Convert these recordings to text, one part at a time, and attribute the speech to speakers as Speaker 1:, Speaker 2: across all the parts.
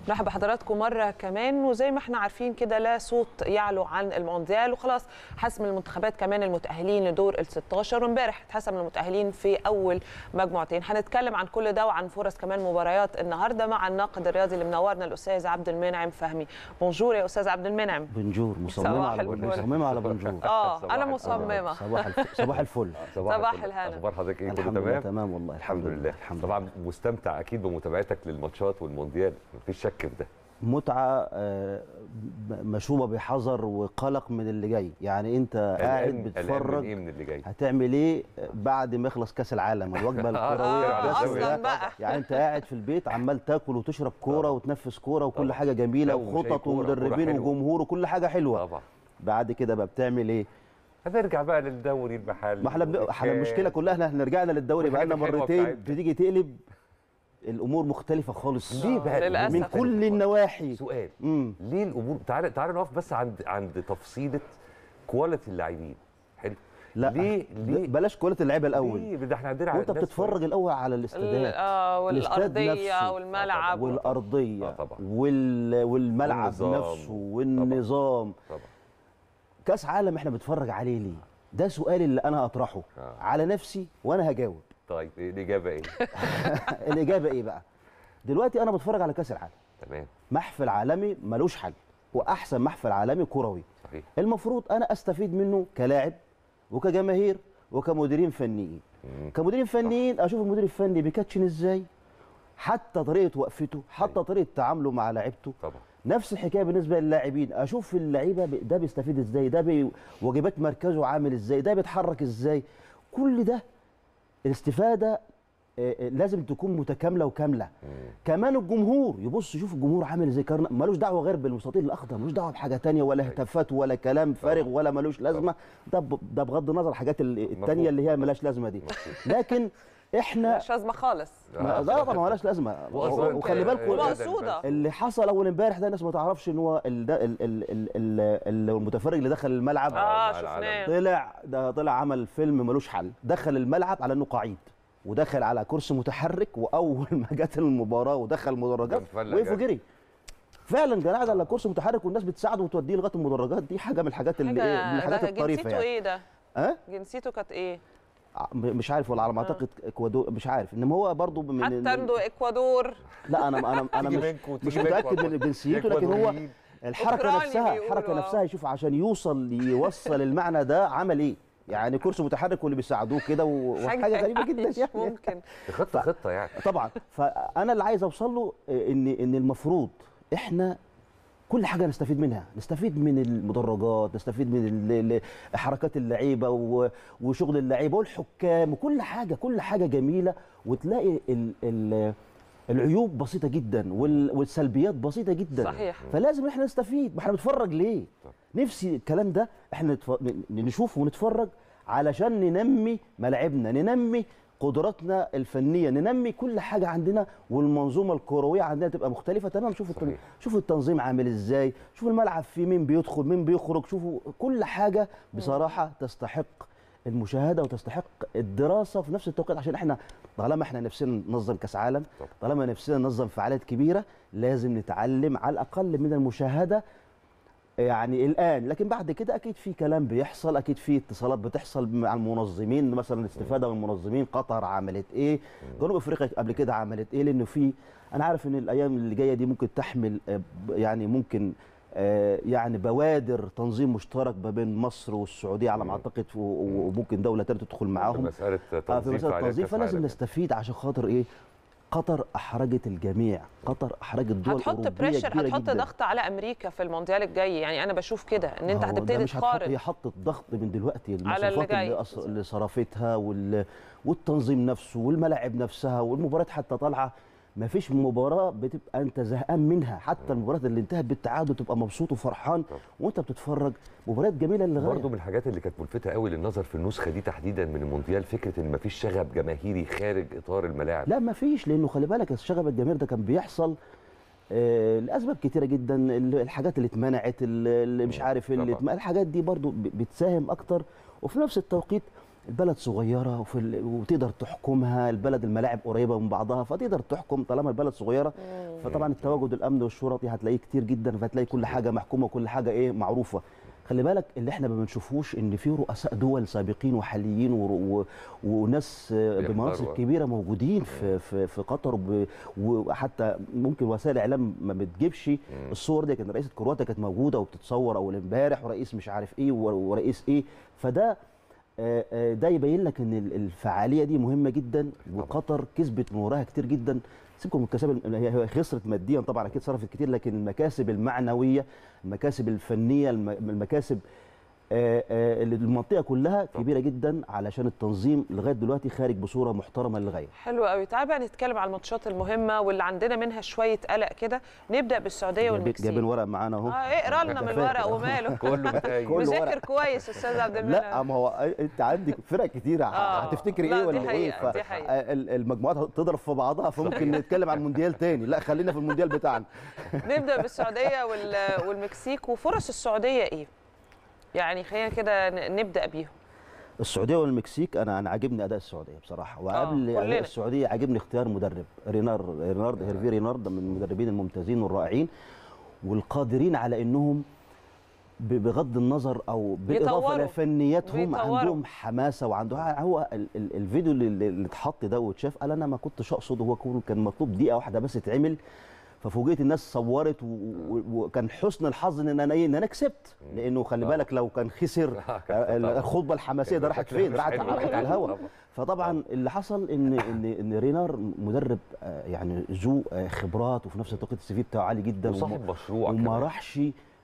Speaker 1: مرحبا بحضراتكم مره كمان وزي ما احنا عارفين كده لا صوت يعلو عن المونديال وخلاص حسم المنتخبات كمان المتاهلين لدور ال 16 وامبارح اتحسم المتاهلين في اول مجموعتين هنتكلم عن كل ده وعن فرص كمان مباريات النهارده مع الناقد الرياضي اللي منورنا الاستاذ عبد المنعم فهمي بونجور يا استاذ عبد المنعم
Speaker 2: بنجور مصممه
Speaker 1: صباح
Speaker 2: على
Speaker 1: الفل.
Speaker 2: مصممه على بنجور
Speaker 1: اه
Speaker 3: صباح
Speaker 1: انا
Speaker 3: الفل.
Speaker 1: مصممه
Speaker 2: صباح الف... صباح الفل
Speaker 1: صباح
Speaker 3: الفل.
Speaker 1: الهنا.
Speaker 3: اخبار حضرتك ايه كله
Speaker 2: الحمد لله
Speaker 3: تمام
Speaker 2: تمام والله
Speaker 3: الحمد لله
Speaker 2: الحمد لله
Speaker 3: طبعا مستمتع اكيد بمتابعتك للماتشات والمونديال مفيش شك في ده
Speaker 2: متعه آه، ب- مشوبه بحذر وقلق من اللي جاي يعني انت قاعد
Speaker 3: قلقان- قلقان من
Speaker 2: بتتفرج
Speaker 3: ايه من اللي جاي
Speaker 2: هتعمل ايه بعد ما يخلص كاس العالم الوجبه الكرويه
Speaker 1: آه،
Speaker 2: الدسمة
Speaker 1: أصلاً
Speaker 2: ده.
Speaker 1: بقى.
Speaker 2: يعني انت قاعد في البيت عمال تاكل وتشرب كوره
Speaker 3: طبعا.
Speaker 2: وتنفس كوره وكل
Speaker 3: طبعا.
Speaker 2: حاجه جميله
Speaker 3: لا، ومش أي
Speaker 2: وخطط
Speaker 3: كورة، كورة
Speaker 2: ومدربين
Speaker 3: حلوة.
Speaker 2: وجمهور وكل حاجه حلوه
Speaker 3: طبعا
Speaker 2: بعد كده بقى بتعمل ايه
Speaker 3: هنرجع بقى للدوري المحلي
Speaker 2: ما احنا بن- احنا
Speaker 3: والكاس.
Speaker 2: المشكله كلها احنا احنا رجعنا للدوري
Speaker 3: والحاجات
Speaker 2: بقى لنا
Speaker 3: الحلوة
Speaker 2: مرتين
Speaker 3: بتاعتنا.
Speaker 2: بتيجي تقلب الامور مختلفه خالص
Speaker 3: ليه بقى
Speaker 1: للأسف.
Speaker 2: من
Speaker 3: مختلف
Speaker 2: كل
Speaker 3: خالص؟
Speaker 2: النواحي
Speaker 3: سؤال
Speaker 2: امم
Speaker 3: ليه الامور تعال تعال نقف بس عند عند تفصيله كواليتي اللاعبين حلو
Speaker 2: لا
Speaker 3: ليه ليه
Speaker 2: بلاش كواليتي اللعيبه الاول
Speaker 3: ليه ده احنا عندنا
Speaker 2: وانت
Speaker 3: ناس
Speaker 2: بتتفرج الاول على
Speaker 1: ال-
Speaker 2: الاستادات
Speaker 1: اه
Speaker 2: الاستاد
Speaker 1: والارضيه
Speaker 2: نفسه.
Speaker 1: والملعب
Speaker 2: والارضيه
Speaker 3: آه طبعا.
Speaker 2: وال... والملعب
Speaker 3: والنظام.
Speaker 2: نفسه والنظام
Speaker 3: طبعا
Speaker 2: كاس عالم احنا بنتفرج عليه ليه ده سؤال اللي انا اطرحه
Speaker 3: آه.
Speaker 2: على نفسي وانا هجاوب
Speaker 3: طيب إيه الاجابه ايه
Speaker 2: الاجابه ايه بقى دلوقتي انا بتفرج على كاس العالم
Speaker 3: تمام
Speaker 2: محفل عالمي ملوش حل واحسن محفل عالمي كروي
Speaker 3: صحيح
Speaker 2: المفروض انا استفيد منه كلاعب وكجماهير وكمديرين فنيين
Speaker 3: مم.
Speaker 2: كمديرين فنيين اشوف المدير الفني بيكاتشن ازاي حتى طريقه وقفته حتى
Speaker 3: أيوة.
Speaker 2: طريقه تعامله مع لعيبته
Speaker 3: طبعا
Speaker 2: نفس الحكايه بالنسبه للاعبين اشوف اللعيبه ب- ده بيستفيد ازاي ده بي واجبات مركزه عامل ازاي ده بيتحرك ازاي كل ده الاستفاده آه، آه، لازم تكون متكامله وكامله
Speaker 3: مم.
Speaker 2: كمان الجمهور يبص يشوف الجمهور عامل ازاي كارنا ملوش دعوه غير بالمستطيل الاخضر ملوش دعوه بحاجه تانية ولا
Speaker 3: أيوة.
Speaker 2: هتافات ولا كلام فارغ ولا ملوش لازمه ده ب- ده بغض النظر الحاجات ال- التانية
Speaker 3: مفهوم.
Speaker 2: اللي هي ملهاش لازمه دي لكن احنا
Speaker 1: مش ازمه خالص
Speaker 2: ما- ده طبعا ملهاش لازمه
Speaker 3: وأصلاً
Speaker 2: وخلي
Speaker 3: كده-
Speaker 2: بالكم
Speaker 1: ومقصودة.
Speaker 2: اللي حصل اول امبارح ده الناس ما تعرفش ان هو ال- ده ال- ال- ال- ال- المتفرج اللي دخل الملعب
Speaker 1: اه
Speaker 3: مع
Speaker 1: شفناه
Speaker 3: العالم.
Speaker 2: طلع ده طلع عمل فيلم ملوش حل دخل الملعب على انه قعيد ودخل على كرسي متحرك واول ما جت المباراه ودخل مدرجات
Speaker 3: كان فلق
Speaker 2: وقف
Speaker 3: جري.
Speaker 2: وجري فعلا كان قاعد على كرسي متحرك والناس بتساعده وتوديه لغايه المدرجات دي حاجه من الحاجات اللي ايه من الحاجات
Speaker 1: ده
Speaker 2: الطريفه
Speaker 1: جنسيته
Speaker 2: يعني
Speaker 1: ايه ده
Speaker 2: ها
Speaker 1: جنسيته كانت ايه
Speaker 2: ع- مش عارف ولا على ما اعتقد اكوادور مش عارف انما هو برضو من
Speaker 1: حتى
Speaker 2: ال-
Speaker 1: عنده اكوادور
Speaker 2: لا انا انا انا
Speaker 3: تيجي
Speaker 2: مش
Speaker 3: منكم،
Speaker 2: مش
Speaker 3: تيجي منكم
Speaker 2: متاكد من جنسيته لكن هو
Speaker 3: إكوادوريين.
Speaker 2: الحركه
Speaker 1: أوكراني
Speaker 2: نفسها
Speaker 1: بيقولوا،
Speaker 2: الحركه
Speaker 1: آه.
Speaker 2: نفسها يشوف عشان يوصل يوصل المعنى ده عمل ايه يعني كرسي متحرك واللي بيساعدوه كده و- وحاجه غريبه جدا
Speaker 1: مش
Speaker 2: يعني
Speaker 1: ممكن
Speaker 3: دي خطه خطه يعني
Speaker 2: طبعا فانا اللي عايز اوصل له ان ان المفروض احنا كل حاجه نستفيد منها نستفيد من المدرجات نستفيد من ال- ال- حركات اللعيبه و- وشغل اللعيبه والحكام وكل حاجه كل حاجه جميله وتلاقي ال ال العيوب بسيطه جدا وال- والسلبيات بسيطه جدا
Speaker 1: صحيح
Speaker 2: فلازم احنا نستفيد ما احنا بنتفرج ليه
Speaker 3: طب.
Speaker 2: نفسي الكلام ده احنا نتف... ن- نشوف ونتفرج علشان ننمي ملاعبنا ننمي قدراتنا الفنيه ننمي كل حاجه عندنا والمنظومه الكرويه عندنا تبقى مختلفه تمام شوف التن...
Speaker 3: صحيح.
Speaker 2: شوف التنظيم عامل ازاي شوف الملعب فيه مين بيدخل مين بيخرج شوفوا كل حاجه بصراحه تستحق المشاهده وتستحق الدراسه في نفس التوقيت عشان احنا طالما احنا نفسنا ننظم كاس عالم
Speaker 3: طبعا.
Speaker 2: طالما نفسنا ننظم فعاليات كبيره لازم نتعلم على الاقل من المشاهده يعني الان لكن بعد كده اكيد في كلام بيحصل اكيد في اتصالات بتحصل مع المنظمين مثلا الاستفاده من المنظمين قطر عملت ايه جنوب افريقيا قبل كده عملت ايه لانه في انا عارف ان الايام اللي جايه دي ممكن تحمل آه، ب- يعني ممكن آه، يعني بوادر تنظيم مشترك ما بين مصر والسعوديه على ما اعتقد و- و- وممكن دوله ثالثه تدخل
Speaker 3: في
Speaker 2: معاهم
Speaker 3: مساله
Speaker 2: اه في
Speaker 3: تنظيم
Speaker 2: مساله
Speaker 3: فعاليات
Speaker 2: التنظيم
Speaker 3: كأس
Speaker 2: فلازم
Speaker 3: عالم.
Speaker 2: نستفيد عشان خاطر ايه قطر احرجت الجميع قطر احرجت دول
Speaker 1: هتحط
Speaker 2: أوروبية
Speaker 1: بريشر
Speaker 2: كبيرة
Speaker 1: هتحط
Speaker 2: جداً.
Speaker 1: ضغط على امريكا في المونديال الجاي يعني انا بشوف كده ان انت
Speaker 2: ما هو ده
Speaker 1: هتبتدي
Speaker 2: مش هتحط
Speaker 1: تقارن
Speaker 2: هي حطت ضغط من دلوقتي
Speaker 1: على اللي
Speaker 2: المصروفات
Speaker 1: جاي.
Speaker 2: اللي, أص... اللي صرفتها وال... والتنظيم نفسه والملاعب نفسها والمباريات حتى طالعه ما فيش مباراه بتبقى انت زهقان منها حتى المباريات اللي انتهت بالتعادل تبقى مبسوط وفرحان
Speaker 3: طبعا.
Speaker 2: وانت بتتفرج مباريات جميله للغايه
Speaker 3: برضه من الحاجات اللي كانت ملفته قوي للنظر في النسخه دي تحديدا من المونديال فكره ان مفيش شغب جماهيري خارج اطار الملاعب
Speaker 2: لا ما فيش لانه خلي بالك الشغب الجماهير ده كان بيحصل آه، لاسباب كتيره جدا ال- الحاجات اللي اتمنعت ال- اللي مش عارف اللي
Speaker 3: طبعاً.
Speaker 2: اتم- الحاجات دي برضو ب- بتساهم اكتر وفي نفس التوقيت البلد صغيره وفي ال... وتقدر تحكمها البلد الملاعب قريبه من بعضها فتقدر تحكم طالما البلد صغيره فطبعا التواجد الامن والشرطي هتلاقيه كتير جدا فهتلاقي كل حاجه محكومه وكل حاجه ايه معروفه خلي بالك اللي احنا ما بنشوفوش ان في رؤساء دول سابقين وحاليين ور- و... وناس آه،
Speaker 3: بيحضروا.
Speaker 2: بمناصب كبيره موجودين في في, في قطر وب... وحتى ممكن وسائل الاعلام ما بتجيبش الصور دي كان رئيسه كرواتيا كانت موجوده وبتتصور اول امبارح ورئيس مش عارف ايه ور- ورئيس ايه فده آه، آه، ده يبين لك ان ال- الفعاليه دي مهمه جدا وقطر كسبت من وراها كتير جدا سيبكم من الكسب الم- هي هي خسرت ماديا طبعا اكيد صرفت كتير لكن المكاسب المعنويه المكاسب الفنيه الم- المكاسب آه، آه، اللي المنطقه كلها كبيره جدا علشان التنظيم لغايه دلوقتي خارج بصوره محترمه للغايه
Speaker 1: حلو قوي تعال بقى نتكلم على الماتشات المهمه واللي عندنا منها شويه قلق كده نبدا بالسعوديه
Speaker 2: جايبين
Speaker 1: والمكسيك
Speaker 2: جايبين ورق معانا اهو
Speaker 1: اه اقرا لنا من الورق وماله
Speaker 3: كله بتاعي
Speaker 2: كله
Speaker 1: مذاكر
Speaker 2: ورق.
Speaker 1: كويس استاذ عبد
Speaker 2: لا
Speaker 1: المنعم
Speaker 2: ما هو انت عندك فرق كتيره
Speaker 1: آه.
Speaker 2: هتفتكري
Speaker 1: لا،
Speaker 2: ايه
Speaker 1: دي
Speaker 2: ولا ايه
Speaker 1: حقيقة، دي حقيقة.
Speaker 2: آه، ال- المجموعات تضرب في بعضها فممكن نتكلم عن المونديال تاني لا خلينا في المونديال بتاعنا
Speaker 1: نبدا بالسعوديه وال- والمكسيك وفرص السعوديه ايه يعني خلينا كده ن- نبدا بيهم
Speaker 2: السعوديه والمكسيك انا انا عاجبني اداء السعوديه بصراحه وقبل
Speaker 1: كلنا.
Speaker 2: اداء السعوديه عاجبني اختيار مدرب رينار رينارد هيرفي رينارد من المدربين الممتازين والرائعين والقادرين على انهم ب- بغض النظر او بالاضافه
Speaker 1: بيطوروا.
Speaker 2: لفنياتهم
Speaker 1: بيطوروا.
Speaker 2: عندهم حماسه وعندهم هو ال- ال- الفيديو اللي اللي اتحط ده واتشاف قال انا ما كنتش اقصد هو كون- كان مطلوب دقيقه واحده بس اتعمل ففوجئت الناس صورت و- و- وكان حسن الحظ ان انا ايه ان انا كسبت لانه خلي
Speaker 3: طبعا.
Speaker 2: بالك لو كان خسر
Speaker 3: آه، كان طبعا.
Speaker 2: الخطبه الحماسيه ده
Speaker 3: كان
Speaker 2: راحت
Speaker 3: شكلها
Speaker 2: فين
Speaker 3: مش
Speaker 2: راحت
Speaker 3: حلو.
Speaker 2: على على الهواء
Speaker 3: طبعا.
Speaker 2: فطبعا اللي حصل ان ان ان رينار مدرب آه، يعني ذو آه، خبرات وفي نفس الوقت السي في بتاعه عالي جدا
Speaker 3: وصاحب مشروع
Speaker 2: وما
Speaker 3: كمان.
Speaker 2: راحش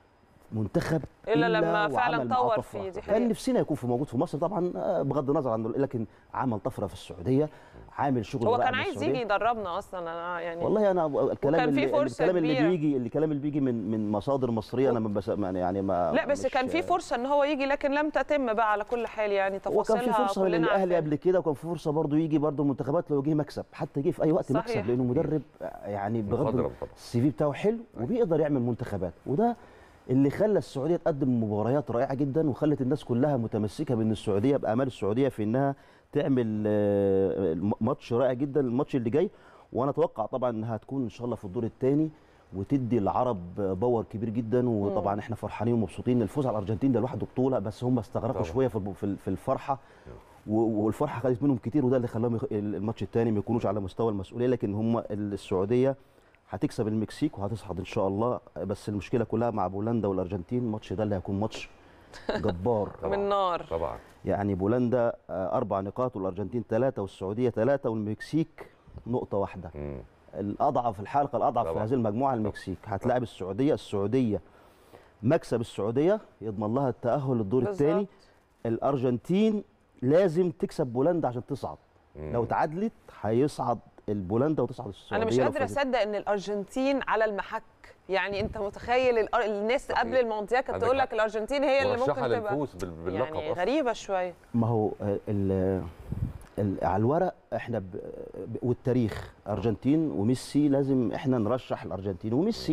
Speaker 2: منتخب
Speaker 1: إلا لما
Speaker 2: وعمل
Speaker 1: فعلاً
Speaker 2: معاه
Speaker 1: طور
Speaker 2: طفرة.
Speaker 1: فيه، دي حقيقة.
Speaker 2: كان نفسنا يكون في موجود في مصر طبعا آه، بغض النظر عنه لكن عمل طفره في السعوديه عامل شغل
Speaker 1: هو
Speaker 2: رائع
Speaker 1: كان
Speaker 2: في
Speaker 1: عايز
Speaker 2: السعودية.
Speaker 1: يجي يدربنا اصلا انا يعني
Speaker 2: والله انا الكلام
Speaker 1: وكان في
Speaker 2: اللي
Speaker 1: فرصة
Speaker 2: الكلام اللي
Speaker 1: كبيرة.
Speaker 2: بيجي الكلام اللي بيجي من من مصادر مصريه انا ما بس يعني ما
Speaker 1: لا بس
Speaker 2: مش-
Speaker 1: كان في فرصه ان هو يجي لكن لم تتم بقى على كل حال يعني
Speaker 2: وكان
Speaker 1: تفاصيلها
Speaker 2: في فرصه
Speaker 1: كلنا
Speaker 2: للاهلي
Speaker 1: عارفينها.
Speaker 2: قبل كده وكان في فرصه برضه يجي برضه المنتخبات لو جه مكسب حتى جه في اي وقت
Speaker 1: صحيح.
Speaker 2: مكسب لانه مدرب يعني بغض
Speaker 3: مخضرم
Speaker 2: النظر
Speaker 3: طبعا.
Speaker 2: السي في بتاعه حلو وبيقدر يعمل منتخبات وده اللي خلى السعوديه تقدم مباريات رائعه جدا وخلت الناس كلها متمسكه بان السعوديه بامال السعوديه في انها تعمل آه، ماتش رائع جدا الماتش اللي جاي وانا اتوقع طبعا انها هتكون ان شاء الله في الدور الثاني وتدي العرب باور كبير جدا وطبعا احنا فرحانين ومبسوطين الفوز على الارجنتين ده لوحده بطوله بس هم استغرقوا
Speaker 3: طبعا.
Speaker 2: شويه في الب- في في الفرحه و- والفرحه خدت منهم كتير وده اللي خلاهم يخ- الماتش الثاني ما يكونوش على مستوى المسؤوليه لكن هم السعوديه هتكسب المكسيك وهتصعد ان شاء الله بس المشكله كلها مع بولندا والارجنتين الماتش ده اللي هيكون ماتش جبار
Speaker 3: طبعاً.
Speaker 1: من نار
Speaker 3: طبعا
Speaker 2: يعني بولندا آه، اربع نقاط والارجنتين ثلاثه والسعوديه ثلاثه والمكسيك نقطه واحده
Speaker 3: مم.
Speaker 2: الاضعف الحلقه الاضعف في
Speaker 3: طبعاً.
Speaker 2: هذه المجموعه المكسيك هتلاعب السعوديه السعوديه مكسب السعوديه يضمن لها التاهل للدور
Speaker 1: بالظبط.
Speaker 2: الثاني الارجنتين لازم تكسب بولندا عشان تصعد
Speaker 3: مم.
Speaker 2: لو تعادلت هيصعد البولندا وتصعد السعوديه
Speaker 1: انا مش
Speaker 2: لو
Speaker 1: قادره
Speaker 2: فازت.
Speaker 1: اصدق ان الارجنتين على المحك يعني انت متخيل الأر- الناس
Speaker 3: صحيح.
Speaker 1: قبل المونديال كانت
Speaker 3: عندك
Speaker 1: تقول
Speaker 3: حق.
Speaker 1: لك الارجنتين هي اللي ممكن
Speaker 3: مرشحه
Speaker 1: تبقى
Speaker 3: للفوز بال- باللقب
Speaker 1: يعني
Speaker 3: أصلاً.
Speaker 1: غريبه شويه
Speaker 2: ما هو آه، ال ال على الورق احنا ب ب- والتاريخ ارجنتين وميسي لازم احنا نرشح الارجنتين وميسي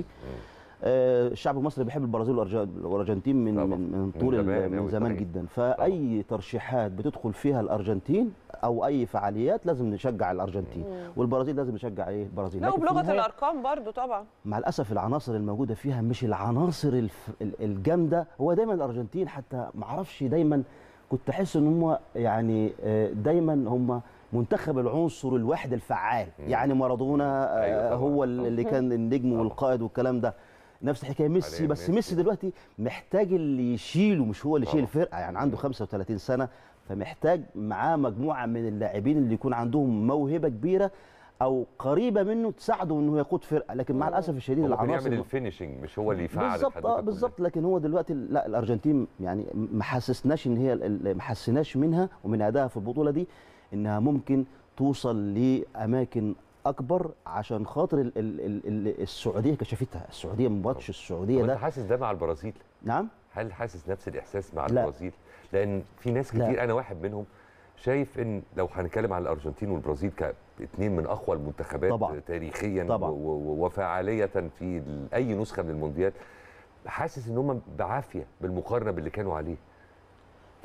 Speaker 2: آه، الشعب المصري بيحب البرازيل والأرج- والارجنتين من
Speaker 3: طبعاً.
Speaker 2: من من
Speaker 3: من
Speaker 2: طول ال-
Speaker 3: زمان
Speaker 2: من
Speaker 3: أوي
Speaker 2: زمان
Speaker 3: صحيح.
Speaker 2: جدا فاي ترشيحات بتدخل فيها الارجنتين او اي فعاليات لازم نشجع الارجنتين والبرازيل لازم نشجع ايه البرازيل
Speaker 1: لا
Speaker 2: لكن في
Speaker 1: وبلغه
Speaker 2: النهاية
Speaker 1: الارقام برضو طبعا
Speaker 2: مع الاسف العناصر الموجوده فيها مش العناصر الف... ال- الجامده هو دايما الارجنتين حتى ما اعرفش دايما كنت احس ان هم يعني آه، دايما هم منتخب العنصر الواحد الفعال يعني مارادونا آه،
Speaker 3: أيوة طبعاً.
Speaker 2: هو اللي كان النجم والقائد والكلام ده نفس الحكايه ميسي
Speaker 3: حالياً
Speaker 2: بس
Speaker 3: ميسي.
Speaker 2: ميسي دلوقتي محتاج اللي يشيله مش هو اللي يشيل
Speaker 3: طبعاً.
Speaker 2: الفرقه يعني عنده 35 سنه فمحتاج معاه مجموعه من اللاعبين اللي يكون عندهم موهبه كبيره او قريبه منه تساعده انه يقود فرقه لكن مع الاسف الشديد
Speaker 3: هو ممكن
Speaker 2: العناصر
Speaker 3: يعمل الفينشنج مش هو اللي يفعل
Speaker 2: بالظبط
Speaker 3: الحدوتة
Speaker 2: اه
Speaker 3: كلها.
Speaker 2: بالظبط لكن هو دلوقتي لا الارجنتين يعني ما حسسناش ان هي ال- ما حسناش منها ومن ادائها في البطوله دي انها ممكن توصل لاماكن اكبر عشان خاطر ال ال ال ال السعوديه كشفتها السعوديه ماتش السعوديه
Speaker 3: طب
Speaker 2: ده
Speaker 3: انت حاسس ده مع البرازيل
Speaker 2: نعم
Speaker 3: هل حاسس نفس الاحساس مع
Speaker 2: لا.
Speaker 3: البرازيل لان في ناس
Speaker 2: لا.
Speaker 3: كتير انا واحد منهم شايف ان لو هنتكلم عن الارجنتين والبرازيل كاثنين من اقوى المنتخبات
Speaker 2: طبعاً.
Speaker 3: تاريخيا
Speaker 2: طبعاً.
Speaker 3: و- و- وفعاليه في ال- اي نسخه من المونديال حاسس ان هم بعافيه بالمقارنه باللي كانوا عليه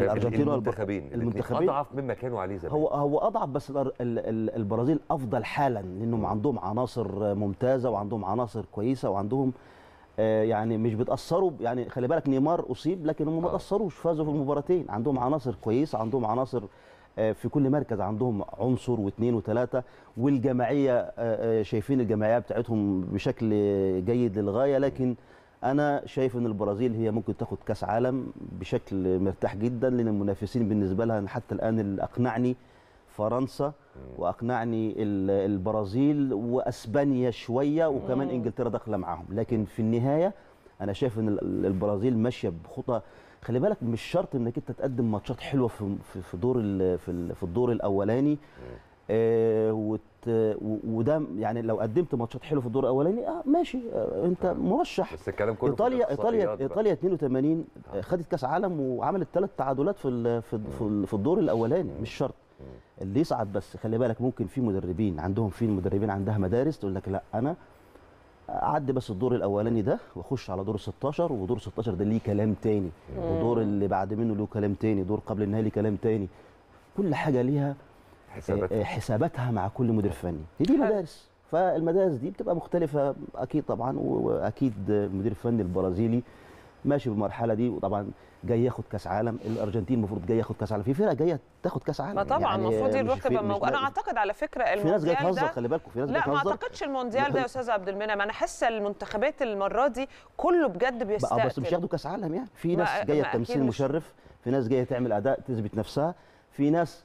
Speaker 2: الارجنتين والبر-
Speaker 3: المنتخبين
Speaker 2: المنتخبين
Speaker 3: المنتخبين اضعف مما كانوا عليه زمان
Speaker 2: هو هو اضعف بس الأر- ال- ال- البرازيل افضل حالا لانهم عندهم عناصر ممتازه وعندهم عناصر كويسه وعندهم آه، يعني مش بيتاثروا ب- يعني خلي بالك نيمار اصيب لكن هم ما
Speaker 3: آه.
Speaker 2: تاثروش فازوا في المباراتين عندهم عناصر كويسه عندهم عناصر آه، في كل مركز عندهم عنصر واثنين وثلاثه والجماعيه آه، آه، شايفين الجماعيه بتاعتهم بشكل جيد للغايه لكن انا شايف ان البرازيل هي ممكن تاخد كاس عالم بشكل مرتاح جدا لان المنافسين بالنسبه لها حتى الان اللي اقنعني فرنسا واقنعني ال- البرازيل واسبانيا شويه وكمان انجلترا داخله معاهم لكن في النهايه انا شايف ان ال- البرازيل ماشيه بخطى خلي بالك مش شرط انك انت تقدم ماتشات حلوه في في في دور ال- في ال- في الدور الاولاني آه وت و- وده يعني لو قدمت ماتشات حلوه في الدور الاولاني آه ماشي آه انت مرشح
Speaker 3: بس الكلام كله في
Speaker 2: ايطاليا
Speaker 3: الإحصائيات
Speaker 2: ايطاليا
Speaker 3: بقى.
Speaker 2: ايطاليا 82 خدت كاس عالم وعملت ثلاث تعادلات في ال- في في- في الدور الاولاني مش شرط اللي يصعد بس خلي بالك ممكن في مدربين عندهم في مدربين عندها مدارس تقول لك لا انا اعدي بس الدور الاولاني ده واخش على دور ال 16 ودور 16 ده ليه كلام تاني ودور اللي بعد منه له كلام تاني دور قبل النهائي ليه كلام تاني كل حاجه ليها
Speaker 3: حسابات
Speaker 2: آه، حساباتها مع كل مدير فني هي دي مدارس فالمدارس دي بتبقى مختلفه اكيد طبعا واكيد المدير الفني البرازيلي ماشي بالمرحله دي وطبعا جاي ياخد كاس عالم الارجنتين المفروض جاي ياخد كاس عالم في فرق جايه تاخد كاس عالم
Speaker 1: ما طبعا
Speaker 2: يعني
Speaker 1: المفروض دي
Speaker 2: مش
Speaker 1: نروح
Speaker 2: في-
Speaker 1: تبقى
Speaker 2: مش
Speaker 1: موجوده انا
Speaker 2: لا-
Speaker 1: اعتقد على فكره
Speaker 2: في ناس جايه
Speaker 1: المونديال
Speaker 2: تهزر
Speaker 1: ده
Speaker 2: خلي بالكم في ناس جايه
Speaker 1: لا ما
Speaker 2: تهزر
Speaker 1: اعتقدش المونديال ده يا استاذ عبد المنعم انا حاسه المنتخبات المره دي كله بجد
Speaker 2: بقى بس مش
Speaker 1: بيستقتل
Speaker 2: ياخدوا كاس عالم يعني في
Speaker 1: ما-
Speaker 2: ناس جايه
Speaker 1: ما أكيد
Speaker 2: تمثيل
Speaker 1: مش-
Speaker 2: مشرف في ناس جايه تعمل اداء تثبت نفسها في ناس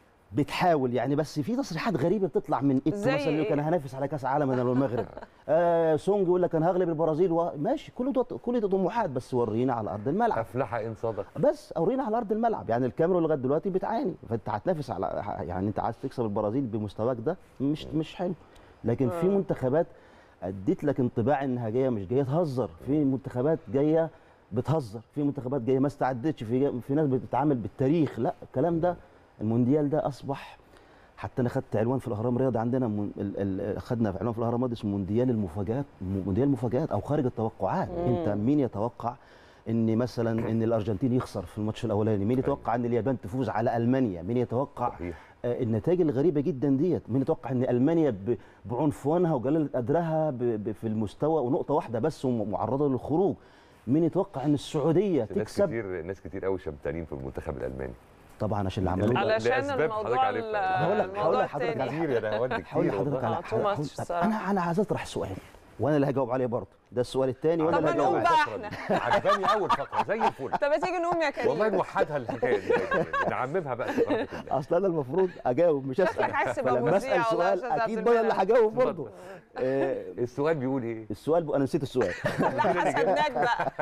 Speaker 2: بتحاول يعني بس في تصريحات غريبه بتطلع من ايتو
Speaker 1: زي
Speaker 2: مثلا يقول لك
Speaker 1: إيه؟
Speaker 2: انا هنافس على كاس عالم انا والمغرب آه سونج يقول لك انا هغلب البرازيل و... ماشي كل ده كل ده طموحات بس ورينا على ارض الملعب
Speaker 3: افلح ان صدق
Speaker 2: بس اورينا على ارض الملعب يعني الكاميرون لغايه دلوقتي بتعاني فانت هتنافس على يعني انت عايز تكسب البرازيل بمستواك ده مش مش حلو لكن في منتخبات اديت لك انطباع انها جايه مش جايه تهزر في منتخبات جايه بتهزر في منتخبات جايه ما استعدتش في في ناس بتتعامل بالتاريخ لا الكلام ده المونديال ده اصبح حتى انا خدت عنوان في الاهرام الرياضي عندنا من ال ال خدنا في عنوان في الاهرام الرياضي اسمه مونديال المفاجات مونديال المفاجات او خارج التوقعات انت مين يتوقع ان مثلا ان الارجنتين يخسر في الماتش الاولاني مين يتوقع ان اليابان تفوز على المانيا مين يتوقع
Speaker 3: صحيح
Speaker 2: آه، النتائج الغريبه جدا ديت مين يتوقع ان المانيا ب- بعنفوانها وجلاله قدرها ب- ب- في المستوى ونقطه واحده بس ومعرضه للخروج مين يتوقع ان السعوديه
Speaker 3: بس ناس
Speaker 2: تكسب
Speaker 3: كتير ناس كتير قوي شمتانين في المنتخب الالماني
Speaker 2: طبعا عشان اللي عملوه
Speaker 1: علشان
Speaker 3: لأسباب حضرتك
Speaker 1: الموضوع
Speaker 3: عارفها.
Speaker 2: هقول لك-
Speaker 1: الموضوع
Speaker 2: هقول لحضرتك
Speaker 1: التاني.
Speaker 2: على
Speaker 3: كتير انا هودي
Speaker 2: هقول
Speaker 3: كتير
Speaker 2: لحضرتك
Speaker 3: والله.
Speaker 2: على
Speaker 1: آه،
Speaker 2: حاجه
Speaker 1: too much
Speaker 2: هقول-
Speaker 1: الصراحة.
Speaker 2: انا انا عايز اطرح سؤال وانا اللي هجاوب عليه برضه ده السؤال الثاني وانا
Speaker 1: طب
Speaker 2: اللي
Speaker 1: ما نقوم
Speaker 2: هجاوب
Speaker 1: بقى
Speaker 3: الفقرة دي. عجباني اول فقره زي الفل
Speaker 1: طب ما تيجي نقوم يا كريم
Speaker 3: والله نوحدها الحكايه دي نعممها بقى في قناة الله.
Speaker 2: اصل انا المفروض اجاوب مش اسال
Speaker 1: شكلك عايز تبقى
Speaker 2: فلما
Speaker 1: مذيع
Speaker 2: اسال
Speaker 1: والله يا
Speaker 2: سؤال
Speaker 1: أستاذ عبد
Speaker 2: اكيد بقى اللي
Speaker 1: المنعم.
Speaker 2: هجاوب برضه آه،
Speaker 3: السؤال بيقول ايه
Speaker 2: السؤال ب- انا نسيت السؤال
Speaker 1: لا حسبناك بقى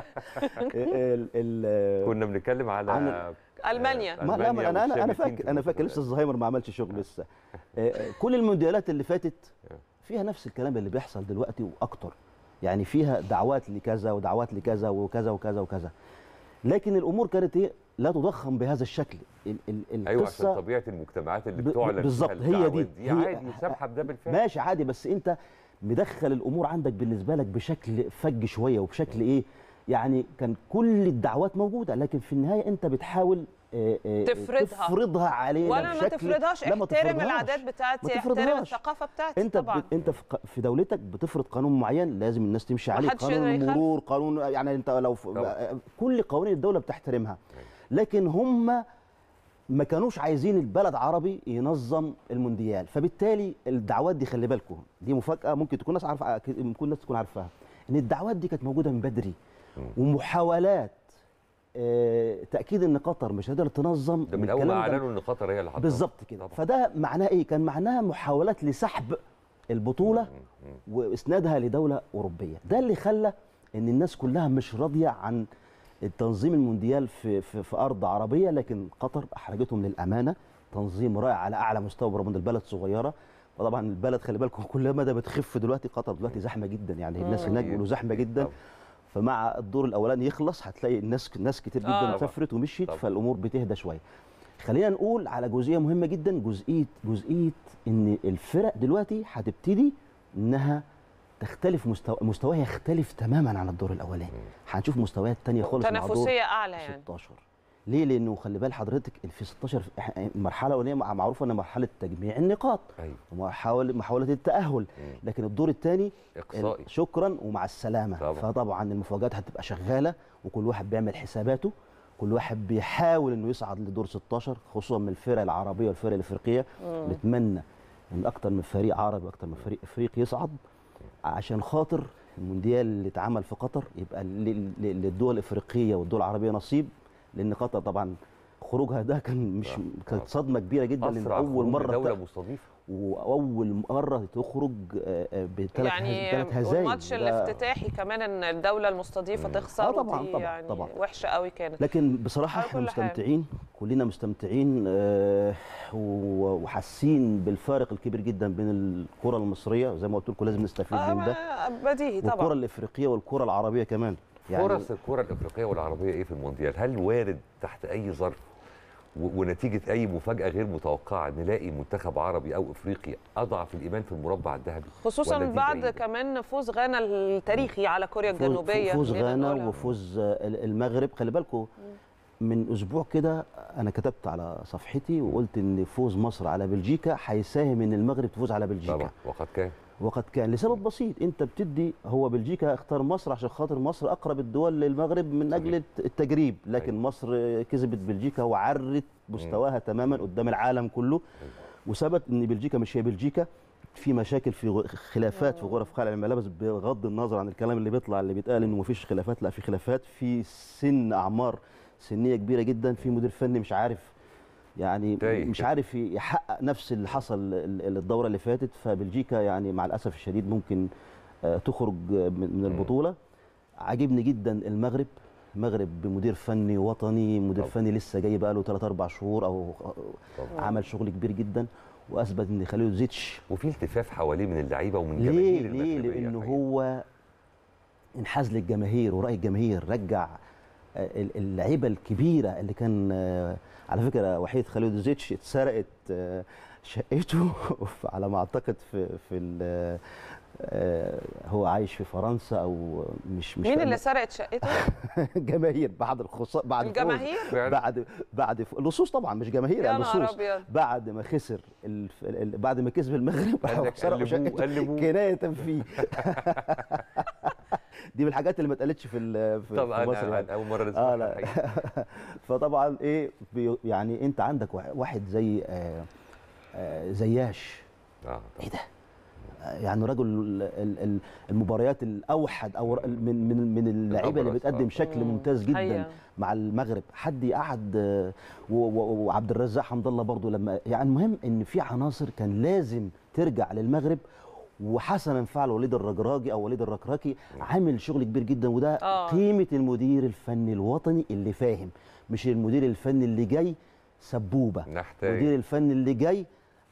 Speaker 2: ال- ال-
Speaker 3: كنا بنتكلم على
Speaker 2: عن-
Speaker 1: المانيا
Speaker 2: ما لا ما انا انا انا
Speaker 3: والشامتين
Speaker 2: فاكر
Speaker 3: في
Speaker 2: انا فاكر لسه
Speaker 3: المنتخب.
Speaker 2: الزهايمر ما عملش شغل لسه آه، آه، كل المونديالات اللي فاتت فيها نفس الكلام اللي بيحصل دلوقتي واكتر يعني فيها دعوات لكذا ودعوات لكذا وكذا وكذا وكذا لكن الامور كانت ايه لا تضخم بهذا الشكل ال ال
Speaker 3: ايوه عشان
Speaker 2: القصه
Speaker 3: طبيعه المجتمات اللي
Speaker 2: ب-
Speaker 3: بتعلن فيها
Speaker 2: بالظبط، هي
Speaker 3: الدعوات
Speaker 2: دي.
Speaker 3: دي
Speaker 2: هي-
Speaker 3: عادي سامحه بده بالفعل
Speaker 2: ماشي عادي بس انت مدخل الامور عندك بالنسبه لك بشكل فج شويه وبشكل ايه يعني كان كل الدعوات موجوده لكن في النهايه انت بتحاول آه، آه،
Speaker 1: تفرضها.
Speaker 2: تفرضها علينا
Speaker 1: ولا ما
Speaker 2: بشكل
Speaker 1: تفرضهاش
Speaker 2: لا، ما
Speaker 1: احترم
Speaker 2: تفرضهاش.
Speaker 1: العادات بتاعتي
Speaker 2: ما
Speaker 1: احترم
Speaker 2: تفرضهاش.
Speaker 1: الثقافه بتاعتي
Speaker 2: انت
Speaker 1: طبعا
Speaker 2: ب... انت في ق- في دولتك بتفرض قانون معين لازم الناس تمشي عليه
Speaker 1: محدش
Speaker 2: قانون
Speaker 1: يقدر يخالف.
Speaker 2: المرور قانون يعني انت لو ف...
Speaker 3: طبعا.
Speaker 2: كل قوانين الدوله بتحترمها لكن هم ما كانوش عايزين البلد عربي ينظم المونديال فبالتالي الدعوات دي خلي بالكم دي مفاجاه ممكن تكون ناس عارفه أكيد ممكن الناس تكون عارفاها ان الدعوات دي كانت موجوده من بدري ومحاولات آه، تاكيد ان قطر مش قادره تنظم
Speaker 3: ده من اول
Speaker 2: الكلام
Speaker 3: ما
Speaker 2: ده
Speaker 3: اعلنوا ان قطر هي اللي حطها
Speaker 2: بالظبط كده
Speaker 3: طبعا.
Speaker 2: فده معناه ايه كان معناها محاولات لسحب البطوله واسنادها لدوله اوروبيه ده اللي خلى ان الناس كلها مش راضيه عن التنظيم المونديال في في, في ارض عربيه لكن قطر احرجتهم للامانه تنظيم رائع على اعلى مستوى برغم ان البلد صغيره وطبعا البلد خلي بالكم كل مدى بتخف دلوقتي قطر دلوقتي زحمه جدا يعني الناس هناك بيقولوا زحمه جدا
Speaker 3: طبعا.
Speaker 2: فمع الدور الاولاني يخلص هتلاقي الناس ناس كتير جدا
Speaker 1: آه.
Speaker 2: آه. سافرت ومشيت
Speaker 3: طبعا.
Speaker 2: فالامور بتهدى شويه خلينا نقول على جزئيه مهمه جدا جزئيه جزئيه ان الفرق دلوقتي هتبتدي انها تختلف مستوى مستواها يختلف تماما عن الدور الاولاني هنشوف مستويات تانية خالص مع دور
Speaker 1: تنافسيه اعلى يعني
Speaker 2: 16 ليه لانه خلي بال حضرتك إن في 16 إح- المرحله الاولانيه مع- معروفه ان مرحله تجميع النقاط
Speaker 3: ايوه
Speaker 2: ومحاوله محاوله التاهل
Speaker 3: مم.
Speaker 2: لكن الدور الثاني
Speaker 3: اقصائي
Speaker 2: شكرا ومع السلامه
Speaker 3: طبعا.
Speaker 2: فطبعا المفاجات هتبقى شغاله وكل واحد بيعمل حساباته كل واحد بيحاول انه يصعد لدور 16 خصوصا من الفرق العربيه والفرق الافريقيه نتمنى ان اكتر من فريق عربي واكتر من فريق افريقي يصعد عشان خاطر المونديال اللي اتعمل في قطر يبقى لل- لل- للدول الافريقيه والدول العربيه نصيب لان قطر طبعا خروجها ده كان مش
Speaker 3: طبعاً.
Speaker 2: كانت صدمه كبيره جدا لان
Speaker 3: اسرع
Speaker 2: اول
Speaker 3: خروج
Speaker 2: مره
Speaker 3: دوله
Speaker 2: بتا-
Speaker 3: مستضيفه
Speaker 2: واول مره تخرج آه، آه، بثلاث
Speaker 1: يعني
Speaker 2: ثلاث هزايم
Speaker 1: والماتش
Speaker 2: ده-
Speaker 1: الافتتاحي كمان ان الدوله المستضيفه
Speaker 3: مم.
Speaker 1: تخسر
Speaker 2: آه طبعاً،
Speaker 1: ودي
Speaker 2: طبعاً،
Speaker 1: يعني
Speaker 2: طبعاً.
Speaker 1: وحشه قوي كانت
Speaker 2: لكن بصراحه
Speaker 1: على
Speaker 2: احنا
Speaker 1: كل حال.
Speaker 2: مستمتعين كلنا مستمتعين آه، و- وحاسين بالفارق الكبير جدا بين الكره المصريه زي ما قلت لكم لازم نستفيد
Speaker 1: آه
Speaker 2: من ده
Speaker 1: ما- بديهي
Speaker 2: والكره
Speaker 1: طبعا
Speaker 2: الافريقيه والكره العربيه كمان
Speaker 3: فرص الكره الافريقيه والعربيه ايه في المونديال هل وارد تحت اي ظرف و- ونتيجه اي مفاجاه غير متوقعه نلاقي منتخب عربي او افريقي اضعف الايمان في المربع الذهبي
Speaker 1: خصوصا
Speaker 3: ولا دي
Speaker 1: بعد
Speaker 3: بعيدة؟
Speaker 1: كمان فوز غانا التاريخي على كوريا
Speaker 2: فوز-
Speaker 1: الجنوبيه
Speaker 2: فوز
Speaker 1: خلينا
Speaker 2: غانا
Speaker 1: نقولها.
Speaker 2: وفوز آه، ال- المغرب خلي بالكم من اسبوع كده انا كتبت على صفحتي وقلت ان فوز مصر على بلجيكا هيساهم ان المغرب تفوز على بلجيكا
Speaker 3: طبعا وقد كان
Speaker 2: وقد كان لسبب بسيط انت بتدي هو بلجيكا اختار مصر عشان خاطر مصر اقرب الدول للمغرب من اجل
Speaker 3: صحيح.
Speaker 2: التجريب لكن
Speaker 3: أيوة.
Speaker 2: مصر كسبت بلجيكا وعرت مستواها تماما قدام العالم كله وثبت ان بلجيكا مش هي بلجيكا في مشاكل في غ- خلافات في غرف خلع الملابس بغض النظر عن الكلام اللي بيطلع اللي بيتقال انه مفيش خلافات لا في خلافات في سن اعمار سنيه كبيره جدا في مدير فني مش عارف يعني
Speaker 3: تايه
Speaker 2: مش
Speaker 3: كده.
Speaker 2: عارف يحقق نفس اللي حصل ال- ال- الدوره اللي فاتت فبلجيكا يعني مع الاسف الشديد ممكن آه، تخرج من من البطوله عاجبني جدا المغرب المغرب بمدير فني وطني مدير
Speaker 3: طبعا.
Speaker 2: فني لسه جاي بقى له 3 4 شهور او
Speaker 3: طبعا.
Speaker 2: عمل شغل كبير جدا واثبت ان خليل زيتش
Speaker 3: وفي التفاف حواليه من اللعيبه ومن
Speaker 2: ليه
Speaker 3: جماهير
Speaker 2: ليه
Speaker 3: المغربية
Speaker 2: لانه
Speaker 3: الحقيقة.
Speaker 2: هو انحاز للجماهير وراي الجماهير رجع آه، ال- اللعيبه الكبيره اللي كان آه، على فكره وحيد خالد زيتش اتسرقت آه، شقته على ما اعتقد في في ال- آه، هو عايش في فرنسا او مش مش
Speaker 1: مين
Speaker 2: فاهم.
Speaker 1: اللي سرقت شقته
Speaker 2: جماهير بعد الخصا بعد الفوز.
Speaker 1: الجماهير
Speaker 3: فعلا.
Speaker 2: بعد بعد ف- لصوص طبعا مش جماهير
Speaker 1: يا
Speaker 2: يعني
Speaker 1: نهار
Speaker 2: لصوص
Speaker 1: ابيض
Speaker 2: بعد ما خسر ال... ال... بعد ما كسب المغرب
Speaker 3: قال لك
Speaker 2: سرقوا
Speaker 3: قلبوه-
Speaker 2: شقته
Speaker 3: قلبوه.
Speaker 2: كنايه فيه دي من الحاجات اللي ما اتقالتش في ال- في,
Speaker 3: طبعا
Speaker 2: في مصر
Speaker 3: أنا
Speaker 2: يعني.
Speaker 3: اول مره
Speaker 2: اه
Speaker 3: نسمعها
Speaker 2: لا
Speaker 3: الحقيقة.
Speaker 2: فطبعا ايه بي... يعني انت عندك وا- واحد زي آه آه زياش
Speaker 3: اه
Speaker 2: ايه ده آه، يعني رجل ال- ال- ال- المباريات الاوحد او ر- من من من اللعيبه اللي
Speaker 3: الأبرز،
Speaker 2: بتقدم
Speaker 3: آه.
Speaker 2: شكل
Speaker 1: مم.
Speaker 2: ممتاز جدا
Speaker 1: حقيقة.
Speaker 2: مع المغرب حد يقعد آه، و- و- وعبد الرزاق حمد الله برضو لما يعني المهم ان في عناصر كان لازم ترجع للمغرب وحسنا فعل وليد الرجراجي او وليد الركراكي عامل شغل كبير جدا وده
Speaker 1: آه.
Speaker 2: قيمه المدير الفني الوطني اللي فاهم مش المدير الفني اللي جاي سبوبه
Speaker 3: نحتاج
Speaker 2: المدير الفني اللي جاي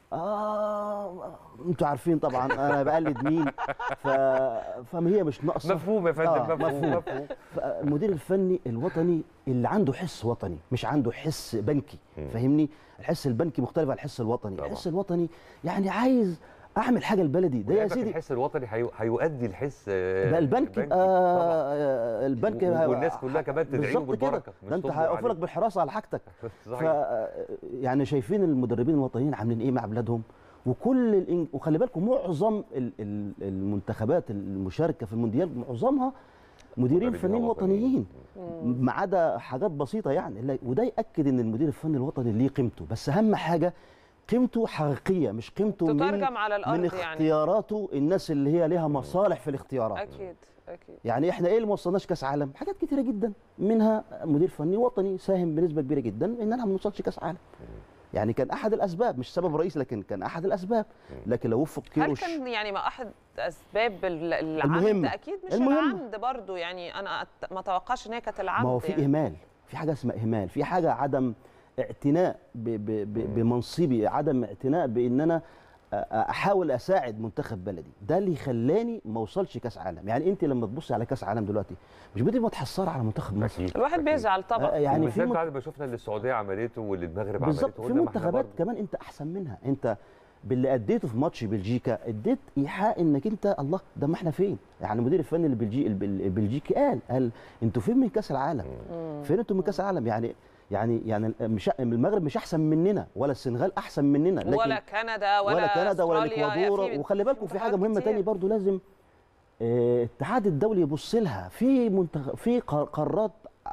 Speaker 2: اه انتوا عارفين طبعا انا بقلد مين ف... فما هي مش ناقصه
Speaker 3: مفهوم يا فندم
Speaker 2: آه،
Speaker 3: مفهوم
Speaker 2: مفهوم.
Speaker 3: مفهوم
Speaker 2: المدير الفني الوطني اللي عنده حس وطني مش عنده حس بنكي
Speaker 3: مم.
Speaker 2: فاهمني الحس البنكي مختلف عن الحس الوطني
Speaker 3: طبعا.
Speaker 2: الحس الوطني يعني عايز اعمل حاجه لبلدي ده يا
Speaker 3: ولعلمك
Speaker 2: سيدي
Speaker 3: الحس الوطني هيو- هيؤدي الحس آه،
Speaker 2: بقى البنك
Speaker 3: البنكي.
Speaker 2: يبقى
Speaker 3: طبعا
Speaker 2: آه، البنك
Speaker 3: و-
Speaker 2: هيبقى-
Speaker 3: والناس كلها كمان تدعي له
Speaker 2: بالظبط كده.
Speaker 3: بالبركة، مش
Speaker 2: ده انت
Speaker 3: تطبع
Speaker 2: هيقف لك
Speaker 3: عليه.
Speaker 2: بالحراسه على حاجتك ف
Speaker 3: صحيح
Speaker 2: يعني شايفين المدربين الوطنيين عاملين ايه مع بلادهم وكل الإنج... وخلي بالكم معظم ال- ال- المنتخبات المشاركه في المونديال معظمها مديرين
Speaker 3: مدربين
Speaker 2: فنيين
Speaker 3: وطنيين.
Speaker 2: وطنيين ما عدا حاجات بسيطه يعني لا- وده ياكد ان المدير الفني الوطني ليه قيمته بس اهم حاجه قيمته حقيقيه مش قيمته من
Speaker 1: تترجم على الارض
Speaker 2: من
Speaker 1: يعني
Speaker 2: اختياراته الناس اللي هي ليها مصالح في الاختيارات
Speaker 1: اكيد اكيد
Speaker 2: يعني احنا ايه اللي ما وصلناش كاس عالم حاجات كتيره جدا منها مدير فني وطني ساهم بنسبه كبيره جدا ان انا ما نوصلش كاس عالم يعني كان احد الاسباب مش سبب رئيسي لكن كان احد الاسباب لكن لو وفق
Speaker 1: هل
Speaker 2: كيروش
Speaker 1: كان يعني ما احد اسباب ال- العمد
Speaker 2: المهمة.
Speaker 1: اكيد مش
Speaker 2: المهمة.
Speaker 1: العمد برضو يعني انا أت- ما اتوقعش ان هي كانت العمد
Speaker 2: ما هو في
Speaker 1: يعني.
Speaker 2: اهمال في حاجه اسمها اهمال في حاجه عدم اعتناء ب ب ب بمنصبي عدم اعتناء بان انا أ- احاول اساعد منتخب بلدي ده اللي خلاني ما اوصلش كاس عالم يعني انت لما تبصي على كاس عالم دلوقتي مش بتبقى متحسره على منتخب مصر
Speaker 3: أكيد،
Speaker 1: الواحد
Speaker 3: أكيد.
Speaker 1: بيزعل طبعا
Speaker 2: آه، يعني في
Speaker 3: وبالذات
Speaker 2: مت-
Speaker 3: بعد ما شفنا اللي السعوديه عملته واللي المغرب
Speaker 2: بالظبط
Speaker 3: عملته
Speaker 2: في
Speaker 3: قلنا ما إحنا
Speaker 2: منتخبات
Speaker 3: برضه.
Speaker 2: كمان انت احسن منها انت باللي اديته في ماتش بلجيكا اديت ايحاء انك انت الله ده ما احنا فين يعني المدير الفني البلجي البل- البلجيكي قال قال انتوا فين من كاس العالم فين انتوا من كاس العالم يعني يعني يعني مش المغرب مش احسن مننا ولا السنغال احسن مننا لكن
Speaker 1: ولا كندا ولا,
Speaker 2: ولا كندا ولا
Speaker 1: أستراليا،
Speaker 2: الاكوادور
Speaker 1: في
Speaker 2: وخلي بالكم في حاجه
Speaker 1: منتخبات
Speaker 2: مهمه
Speaker 1: كتير.
Speaker 2: تاني برضو لازم آه، الاتحاد الدولي يبص لها في منتخ... في قار- قارات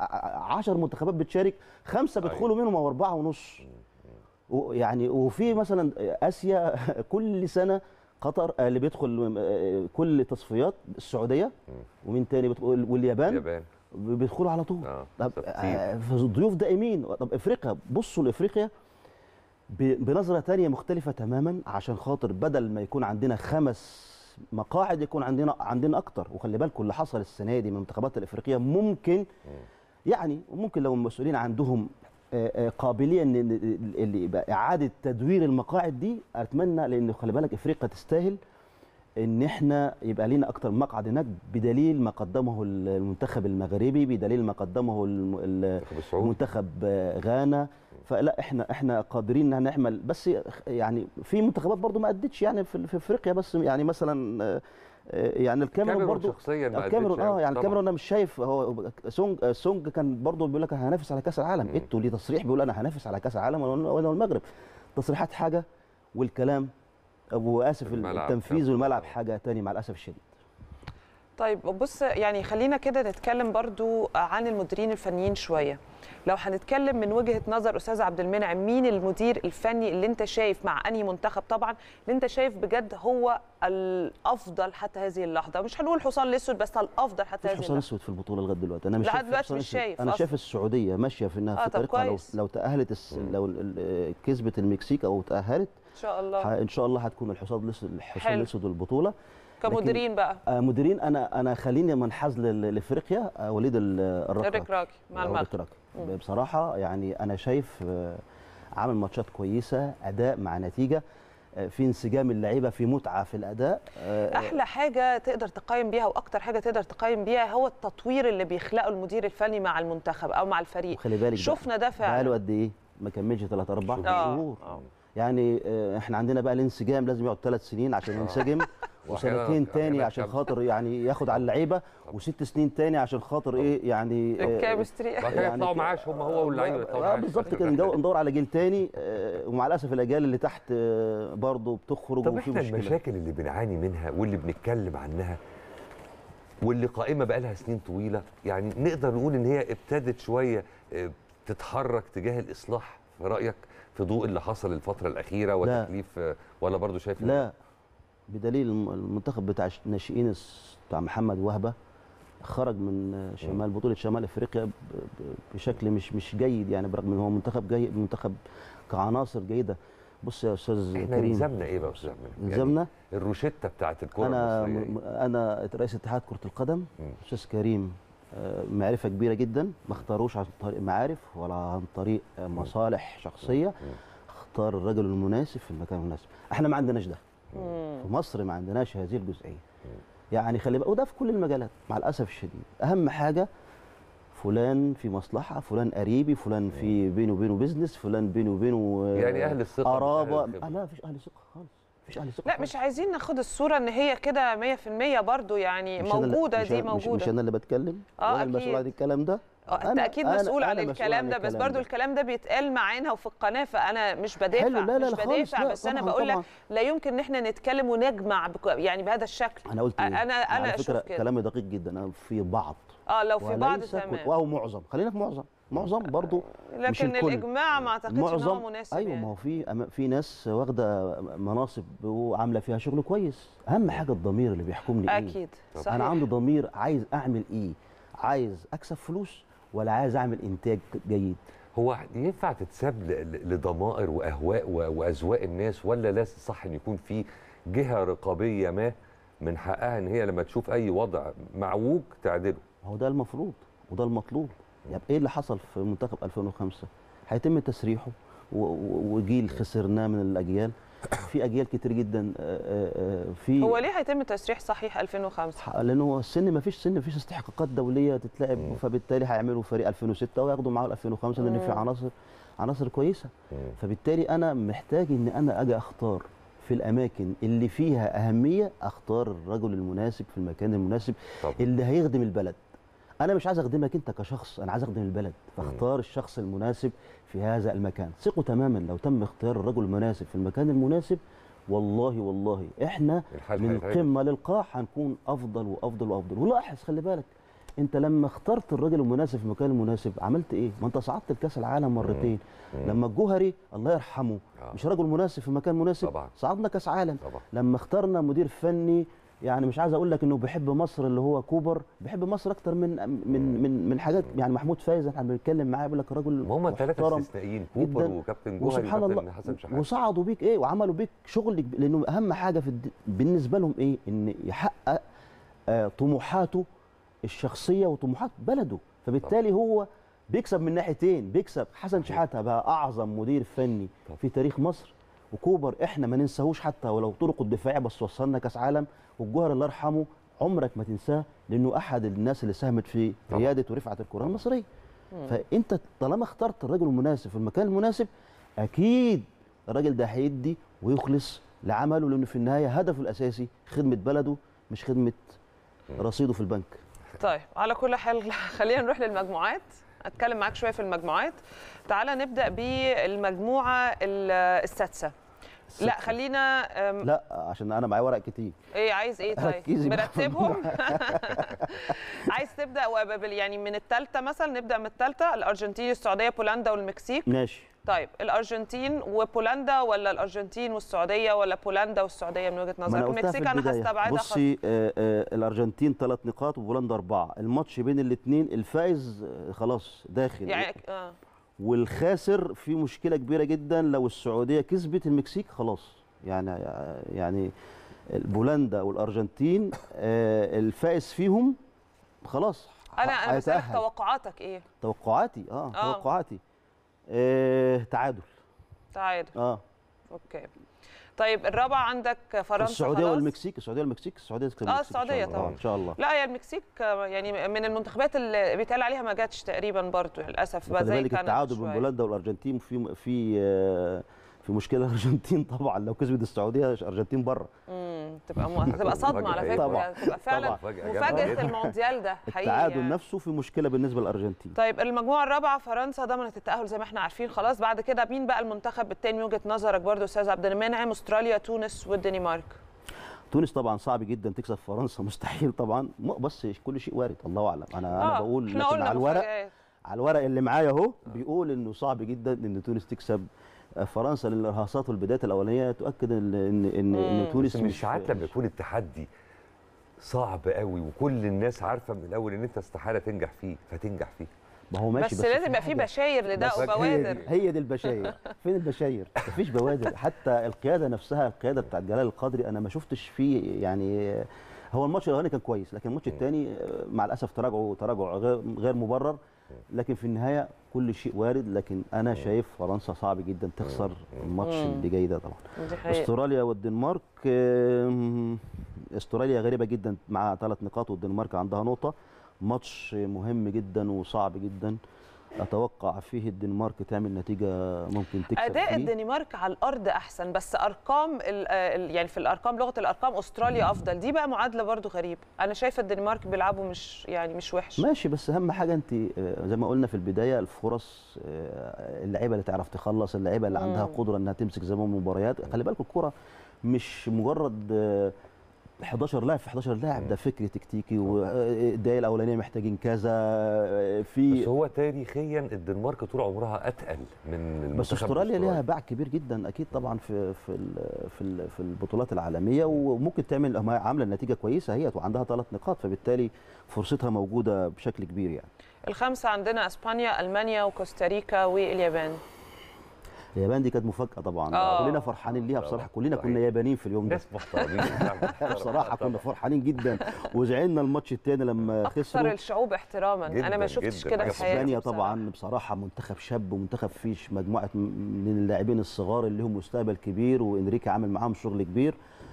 Speaker 2: 10 منتخبات بتشارك خمسه
Speaker 3: أيوة.
Speaker 2: بيدخلوا منهم او اربعه ونص و- يعني وفي مثلا اسيا كل سنه قطر آه، اللي بيدخل آه، كل تصفيات السعوديه ومين تاني بيدخل واليابان
Speaker 3: اليابان
Speaker 2: بيدخلوا على طول
Speaker 3: اه
Speaker 2: طب
Speaker 3: كتير.
Speaker 2: آه، ضيوف دائمين طب افريقيا بصوا لافريقيا ب- بنظره تانية مختلفه تماما عشان خاطر بدل ما يكون عندنا خمس مقاعد يكون عندنا عندنا اكتر وخلي بالكم اللي حصل السنه دي من المنتخبات الافريقيه ممكن يعني ممكن لو المسؤولين عندهم آه، آه، قابليه ان إن- اللي يبقى اعاده تدوير المقاعد دي اتمنى لان خلي بالك افريقيا تستاهل ان احنا يبقى لينا اكتر من مقعد هناك بدليل ما قدمه المنتخب المغربي بدليل ما قدمه الم- ال-
Speaker 3: المنتخب السعودي
Speaker 2: منتخب آه، غانا فلا احنا احنا قادرين ان نعمل بس يعني في منتخبات برضو ما ادتش يعني في في افريقيا بس يعني مثلا آه، آه، يعني الكاميرون
Speaker 3: كاميرون
Speaker 2: برضو
Speaker 3: شخصيا ما
Speaker 2: الكاميرون
Speaker 3: قدتش
Speaker 2: اه يعني
Speaker 3: طبعاً.
Speaker 2: الكاميرون انا مش شايف هو سونج آه، سونج كان برضو بيقول لك أنا هنافس على كاس العالم
Speaker 3: مم.
Speaker 2: ايتو ليه تصريح بيقول انا هنافس على كاس العالم وانا وأنا والمغرب تصريحات حاجه والكلام واسف
Speaker 3: الملعب
Speaker 2: التنفيذ
Speaker 3: كان-
Speaker 2: والملعب
Speaker 3: آه.
Speaker 2: حاجه تاني مع الاسف الشديد
Speaker 1: طيب بص يعني خلينا كده نتكلم برضو عن المديرين الفنيين شويه لو هنتكلم من وجهه نظر استاذ عبد المنعم مين المدير الفني اللي انت شايف مع انهي منتخب طبعا اللي انت شايف بجد هو الافضل حتى هذه اللحظه مش هنقول حصان الاسود بس الافضل حتى
Speaker 2: مفيش
Speaker 1: هذه
Speaker 2: حصان
Speaker 1: اللحظه
Speaker 2: اسود في البطوله لغايه دلوقتي انا مش
Speaker 1: لحد
Speaker 2: شايف
Speaker 1: دلوقتي
Speaker 2: حصان
Speaker 1: مش
Speaker 2: أسود.
Speaker 1: شايف
Speaker 2: انا
Speaker 1: أصلاً.
Speaker 2: شايف السعوديه ماشيه في انها
Speaker 1: آه،
Speaker 2: في
Speaker 1: طب
Speaker 2: طريقها لو
Speaker 1: كويس.
Speaker 2: لو تاهلت الس... لو ال- ال- كسبت المكسيك او تاهلت
Speaker 1: ان شاء الله
Speaker 2: ح- ان شاء الله هتكون الحصان الاسود الحصان
Speaker 1: حلو.
Speaker 2: الاسود البطوله
Speaker 1: كمديرين بقى
Speaker 2: آه، مديرين انا انا خليني منحاز ل- لافريقيا آه، وليد ال- الركراكي
Speaker 1: إيريك راكي مع
Speaker 2: آه،
Speaker 1: المغرب
Speaker 2: الركراكي. بصراحه يعني انا شايف آه، عامل ماتشات كويسه اداء مع نتيجه آه، في انسجام اللعيبه في متعه في الاداء آه،
Speaker 1: احلى حاجه تقدر تقيم بيها واكتر حاجه تقدر تقيم بيها هو التطوير اللي بيخلقه المدير الفني مع المنتخب او مع الفريق
Speaker 2: وخلي بالك
Speaker 1: شفنا ده
Speaker 2: بقاله
Speaker 1: فعلا
Speaker 2: قد ايه ما كملش 3 4
Speaker 3: شهور.
Speaker 2: شهور
Speaker 1: آه.
Speaker 2: يعني آه، احنا عندنا بقى الانسجام لازم يقعد ثلاث سنين عشان ينسجم وسنتين
Speaker 3: وأحياناً
Speaker 2: تاني عشان
Speaker 3: خمسة.
Speaker 2: خاطر يعني ياخد على اللعيبه وست سنين تاني عشان خاطر ايه يعني آه،
Speaker 1: الكيمستري
Speaker 3: بعد كده
Speaker 2: يعني
Speaker 3: يطلعوا
Speaker 2: ك-
Speaker 3: معاش هم هو واللعيبه يطلعوا
Speaker 2: آه
Speaker 3: معاش
Speaker 2: بالظبط
Speaker 3: آخر
Speaker 2: كده
Speaker 3: الرحلة
Speaker 2: ندور
Speaker 3: دي.
Speaker 2: ندور على جيل تاني آه، ومع الاسف الاجيال اللي تحت آه، برضه بتخرج
Speaker 3: طب
Speaker 2: وفي
Speaker 3: احنا
Speaker 2: مشكله
Speaker 3: المشاكل اللي بنعاني منها واللي بنتكلم عنها واللي قائمه بقى لها سنين طويله يعني نقدر نقول ان هي ابتدت شويه آه، تتحرك تجاه الاصلاح في رايك في ضوء اللي حصل الفتره الاخيره
Speaker 2: لا.
Speaker 3: وتكليف آه، ولا برضو شايف إن-
Speaker 2: لا بدليل الم- المنتخب بتاع الناشئين الس- بتاع محمد وهبه خرج من شمال بطوله شمال افريقيا ب- ب- بشكل مش مش جيد يعني برغم ان هو منتخب جيد منتخب كعناصر جيده بص يا استاذ
Speaker 3: احنا
Speaker 2: كريم
Speaker 3: نلزمنا ايه بقى يا استاذ عبد المنعم؟ يعني
Speaker 2: نلزمنا
Speaker 3: الروشته بتاعت الكره
Speaker 2: انا
Speaker 3: المصريه
Speaker 2: م-
Speaker 3: إيه؟
Speaker 2: انا رئيس اتحاد كره القدم
Speaker 3: مم.
Speaker 2: استاذ كريم آه، معرفه كبيره جدا ما اختاروش عن طريق معارف ولا عن طريق آه، مصالح شخصيه اختار الرجل المناسب في المكان المناسب احنا ما عندناش ده
Speaker 1: مم.
Speaker 2: في مصر ما عندناش هذه الجزئيه يعني خلي بالك وده في كل المجالات مع الاسف الشديد اهم حاجه فلان في مصلحه فلان قريبي فلان في بينه وبينه بيزنس فلان بينه وبينه آه،
Speaker 3: يعني أهل الثقة مش أهل
Speaker 2: قرابه
Speaker 3: الخبرة.
Speaker 2: آه لا مفيش اهل ثقه خالص مفيش اهل ثقه
Speaker 1: لا
Speaker 2: خالص.
Speaker 1: مش عايزين ناخد الصوره ان هي كده 100% برضو يعني
Speaker 2: مش أنا اللي-
Speaker 1: موجوده
Speaker 2: مش
Speaker 1: دي
Speaker 2: أنا- مش, مش
Speaker 1: موجوده
Speaker 2: انا اللي بتكلم
Speaker 1: آه،
Speaker 2: ولا المسؤول
Speaker 1: أكيد.
Speaker 2: عن الكلام ده
Speaker 1: اه انت
Speaker 2: أنا-
Speaker 1: اكيد
Speaker 2: أنا-
Speaker 1: مسؤول عن
Speaker 2: أنا مسؤول
Speaker 1: الكلام
Speaker 2: عن
Speaker 1: ده بس
Speaker 2: الكلام
Speaker 1: برضو
Speaker 2: ده.
Speaker 1: الكلام ده بيتقال معانا وفي القناه فانا مش بدافع
Speaker 2: حلو، لا، لا،
Speaker 1: مش
Speaker 2: لا خالص،
Speaker 1: بدافع
Speaker 2: لا،
Speaker 1: بس انا
Speaker 2: طبعاً،
Speaker 1: بقول لك
Speaker 2: طبعاً.
Speaker 1: لا يمكن ان احنا نتكلم ونجمع بك يعني بهذا الشكل
Speaker 2: انا قلت إيه؟
Speaker 1: انا انا
Speaker 2: على
Speaker 1: اشوف
Speaker 2: فكره
Speaker 1: كده
Speaker 2: كلامي دقيق جدا انا في بعض
Speaker 1: اه لو في بعض
Speaker 2: وليس كل-
Speaker 1: تمام
Speaker 2: او معظم خلينا في معظم معظم برضو مش
Speaker 1: لكن
Speaker 2: الكل.
Speaker 1: الاجماع ما اعتقدش ان هو
Speaker 2: معظم
Speaker 1: مناسب
Speaker 2: ايوه
Speaker 1: يعني.
Speaker 2: ما هو في أما- في ناس واخده مناصب وعامله فيها شغل كويس اهم حاجه الضمير اللي بيحكمني ايه
Speaker 1: اكيد صحيح
Speaker 2: انا عندي ضمير عايز اعمل ايه عايز اكسب فلوس ولا عايز اعمل انتاج جيد
Speaker 3: هو ينفع تتساب ل- ل- لضمائر واهواء و- واذواق الناس ولا لا صح ان يكون في جهه رقابيه ما من حقها ان هي لما تشوف اي وضع معوج تعدله
Speaker 2: هو ده المفروض وده المطلوب يعني ايه اللي حصل في منتخب 2005 هيتم تسريحه و- و- وجيل خسرناه من الاجيال في اجيال كتير جدا آه، آه، آه، في
Speaker 1: هو ليه هيتم تسريح صحيح 2005
Speaker 2: لان هو السن ما فيش سن ما فيش استحقاقات دوليه تتلعب
Speaker 3: مم.
Speaker 2: فبالتالي هيعملوا فريق 2006 وياخدوا معاه 2005 لان في
Speaker 1: مم.
Speaker 2: عناصر عناصر كويسه
Speaker 3: مم.
Speaker 2: فبالتالي انا محتاج ان انا اجي اختار في الاماكن اللي فيها اهميه اختار الرجل المناسب في المكان المناسب
Speaker 3: طب
Speaker 2: اللي هيخدم البلد انا مش عايز اخدمك انت كشخص انا عايز اخدم البلد فاختار الشخص المناسب في هذا المكان ثقوا تماما لو تم اختيار الرجل المناسب في المكان المناسب والله والله احنا
Speaker 3: الحال
Speaker 2: من
Speaker 3: هيتعدل.
Speaker 2: القمه للقاع هنكون افضل وافضل وافضل ولاحظ خلي بالك انت لما اخترت الراجل المناسب في المكان المناسب عملت ايه ما انت صعدت لكاس العالم مرتين لما الجوهري الله يرحمه
Speaker 3: آه.
Speaker 2: مش راجل مناسب في مكان مناسب
Speaker 3: طبعا.
Speaker 2: صعدنا كاس عالم
Speaker 3: طبعا
Speaker 2: لما اخترنا مدير فني يعني مش عايز اقول لك انه بيحب مصر اللي هو كوبر بيحب مصر اكتر من من من من حاجات يعني محمود فايز احنا بنتكلم معاه بيقول لك راجل
Speaker 3: ما هم ثلاثه
Speaker 2: محترم
Speaker 3: استثنائيين كوبر
Speaker 2: جداً.
Speaker 3: وكابتن جوهري
Speaker 2: وسبحان
Speaker 3: وكابتن
Speaker 2: الله
Speaker 3: حسن شحاته
Speaker 2: وصعدوا بيك ايه وعملوا بيك شغل كب- لانه اهم حاجه في الد... بالنسبه لهم ايه ان يحقق آه طموحاته الشخصيه وطموحات بلده فبالتالي هو بيكسب من ناحيتين بيكسب حسن شحاته بقى اعظم مدير فني
Speaker 3: طبعا.
Speaker 2: في تاريخ مصر وكوبر احنا ما ننساهوش حتى ولو طرقه الدفاعيه بس وصلنا كاس عالم والجوهر الله يرحمه عمرك ما تنساه لانه احد الناس اللي ساهمت في
Speaker 3: طبعا.
Speaker 2: رياده ورفعه الكره المصريه فانت طالما اخترت الرجل المناسب في المكان المناسب اكيد الراجل ده هيدي ويخلص لعمله لانه في النهايه هدفه الاساسي خدمه بلده مش خدمه رصيده في البنك
Speaker 1: طيب على كل حال خلينا نروح للمجموعات اتكلم معاك شويه في المجموعات تعالى نبدا بالمجموعه ال- السادسه لا خلينا أم،
Speaker 2: لا عشان انا معايا ورق كتير
Speaker 1: ايه عايز ايه طيب
Speaker 2: ركزي بقى في
Speaker 1: مرتبهم عايز تبدا وب- بال- يعني من الثالثه مثلا نبدا من الثالثه الارجنتين السعوديه بولندا والمكسيك
Speaker 2: ماشي
Speaker 1: طيب الارجنتين وبولندا ولا الارجنتين والسعوديه ولا بولندا والسعوديه من وجهه
Speaker 2: ما
Speaker 1: نظرك
Speaker 2: انا قلتها في
Speaker 1: المكسيك انا
Speaker 2: البدايه
Speaker 1: هستبعدها خالص
Speaker 2: بصي آه آه الارجنتين ثلاث نقاط وبولندا اربعه الماتش بين الاثنين الفائز آه خلاص داخل
Speaker 1: يعني اه
Speaker 2: والخاسر في مشكله كبيره جدا لو السعوديه كسبت المكسيك خلاص يعني يعني بولندا والارجنتين آه، الفائز فيهم خلاص
Speaker 1: انا انا بسالك
Speaker 2: هيتأهل.
Speaker 1: توقعاتك ايه
Speaker 2: توقعاتي اه,
Speaker 1: آه.
Speaker 2: توقعاتي آه تعادل
Speaker 1: تعادل
Speaker 2: اه
Speaker 1: اوكي طيب الرابعه عندك فرنسا
Speaker 2: السعوديه
Speaker 1: خلاص.
Speaker 2: والمكسيك السعوديه والمكسيك السعوديه تكسب
Speaker 1: آه،
Speaker 2: المكسيك إن شاء
Speaker 1: السعودية
Speaker 2: الله.
Speaker 1: طبعاً.
Speaker 2: آه، ان شاء الله
Speaker 1: لا هي المكسيك آه، يعني من المنتخبات اللي بيتقال عليها ما جاتش تقريبا برضو للاسف بقى
Speaker 2: خلي
Speaker 1: زي
Speaker 2: بالك
Speaker 1: كندا
Speaker 2: التعادل بين
Speaker 1: شوية.
Speaker 2: بولندا والارجنتين في في آه، في مشكله الارجنتين طبعا لو كسبت السعوديه الارجنتين بره
Speaker 1: امم تبقى م... تبقى صدمه على
Speaker 3: مفاجأة.
Speaker 1: فكره
Speaker 2: طبعاً.
Speaker 1: تبقى فعلا
Speaker 2: طبعاً.
Speaker 3: مفاجأة جامدة
Speaker 1: مفاجاه
Speaker 3: جداً.
Speaker 1: المونديال ده حقيقي
Speaker 2: التعادل
Speaker 1: يعني.
Speaker 2: نفسه في مشكله بالنسبه للارجنتين
Speaker 1: طيب المجموعه الرابعه فرنسا ضمنت التاهل زي ما احنا عارفين خلاص بعد كده مين بقى المنتخب التاني من وجهه نظرك برضو استاذ عبد المنعم استراليا تونس والدنمارك
Speaker 2: تونس طبعا صعب جدا تكسب فرنسا مستحيل طبعا م- بس كل شيء وارد الله اعلم انا انا بقول
Speaker 1: احنا
Speaker 2: لكن
Speaker 1: قلنا
Speaker 2: على الورق
Speaker 1: مفاجآت.
Speaker 2: على الورق اللي معايا اهو بيقول انه صعب جدا ان تونس تكسب فرنسا لان الارهاصات والبدايات الاولانيه تؤكد ان ان ان, إن
Speaker 1: مم.
Speaker 2: تونس
Speaker 3: بس مش ساعات لما يكون التحدي صعب قوي وكل الناس عارفه من الاول ان انت استحاله تنجح فيه فتنجح فيه
Speaker 2: ما هو ماشي
Speaker 1: بس,
Speaker 2: في
Speaker 1: لازم يبقى في
Speaker 2: حاجة.
Speaker 1: بشاير لده
Speaker 3: بس هي دي-
Speaker 1: وبوادر
Speaker 2: هي دي البشاير فين البشاير مفيش بوادر حتى القياده نفسها القياده بتاعت جلال القدري انا ما شفتش فيه يعني هو الماتش الاولاني كان كويس لكن الماتش الثاني مع الاسف تراجعه تراجع غير غير مبرر لكن في النهايه كل شيء وارد لكن انا شايف فرنسا صعب جدا تخسر الماتش
Speaker 1: مم.
Speaker 2: اللي جاي ده طبعا
Speaker 1: دي حقيقة.
Speaker 2: استراليا والدنمارك آم، استراليا غريبه جدا مع ثلاث نقاط والدنمارك عندها نقطه ماتش مهم جدا وصعب جدا اتوقع فيه الدنمارك تعمل نتيجه ممكن تكسب
Speaker 1: اداء
Speaker 2: فيه.
Speaker 1: الدنمارك على الارض احسن بس ارقام ال- ال- يعني في الارقام لغه الارقام استراليا افضل دي بقى معادله برضو غريبه انا شايفه الدنمارك بيلعبوا مش يعني مش وحش
Speaker 2: ماشي بس اهم حاجه انت آه، زي ما قلنا في البدايه الفرص آه، اللعيبه اللي تعرف تخلص اللعيبه اللي عندها
Speaker 1: مم.
Speaker 2: قدره انها تمسك زمام المباريات خلي بالك الكره مش مجرد آه، 11 لاعب في 11 لاعب ده فكر تكتيكي والدقايق الاولانيه محتاجين كذا آه،
Speaker 3: بس
Speaker 2: في
Speaker 3: هو تاريخيا الدنمارك طول عمرها اتقل من المنتخب
Speaker 2: بس استراليا ليها
Speaker 3: الأسترالي.
Speaker 2: باع كبير جدا اكيد طبعا في في ال- في ال- في البطولات العالميه وممكن تعمل هم عامله نتيجه كويسه هي وعندها ثلاث نقاط فبالتالي فرصتها موجوده بشكل كبير يعني
Speaker 1: الخمسه عندنا اسبانيا المانيا وكوستاريكا واليابان
Speaker 2: اليابان دي كانت مفاجاه طبعا
Speaker 1: آه.
Speaker 2: كلنا فرحانين ليها بصراحه كلنا
Speaker 3: صحيح.
Speaker 2: كنا يابانيين في اليوم ده
Speaker 3: ناس محترمين
Speaker 2: بصراحه كنا فرحانين جدا وزعلنا الماتش الثاني لما
Speaker 1: اكثر
Speaker 2: خسروا
Speaker 1: الشعوب احتراما انا
Speaker 3: جداً،
Speaker 1: ما شفتش
Speaker 3: جداً.
Speaker 1: كده
Speaker 3: حاجة
Speaker 1: في حياتي
Speaker 2: اسبانيا
Speaker 1: بصراحة.
Speaker 2: طبعا بصراحه منتخب شاب ومنتخب فيه مجموعه م- من اللاعبين الصغار اللي لهم مستقبل كبير وانريكي عامل معاهم شغل كبير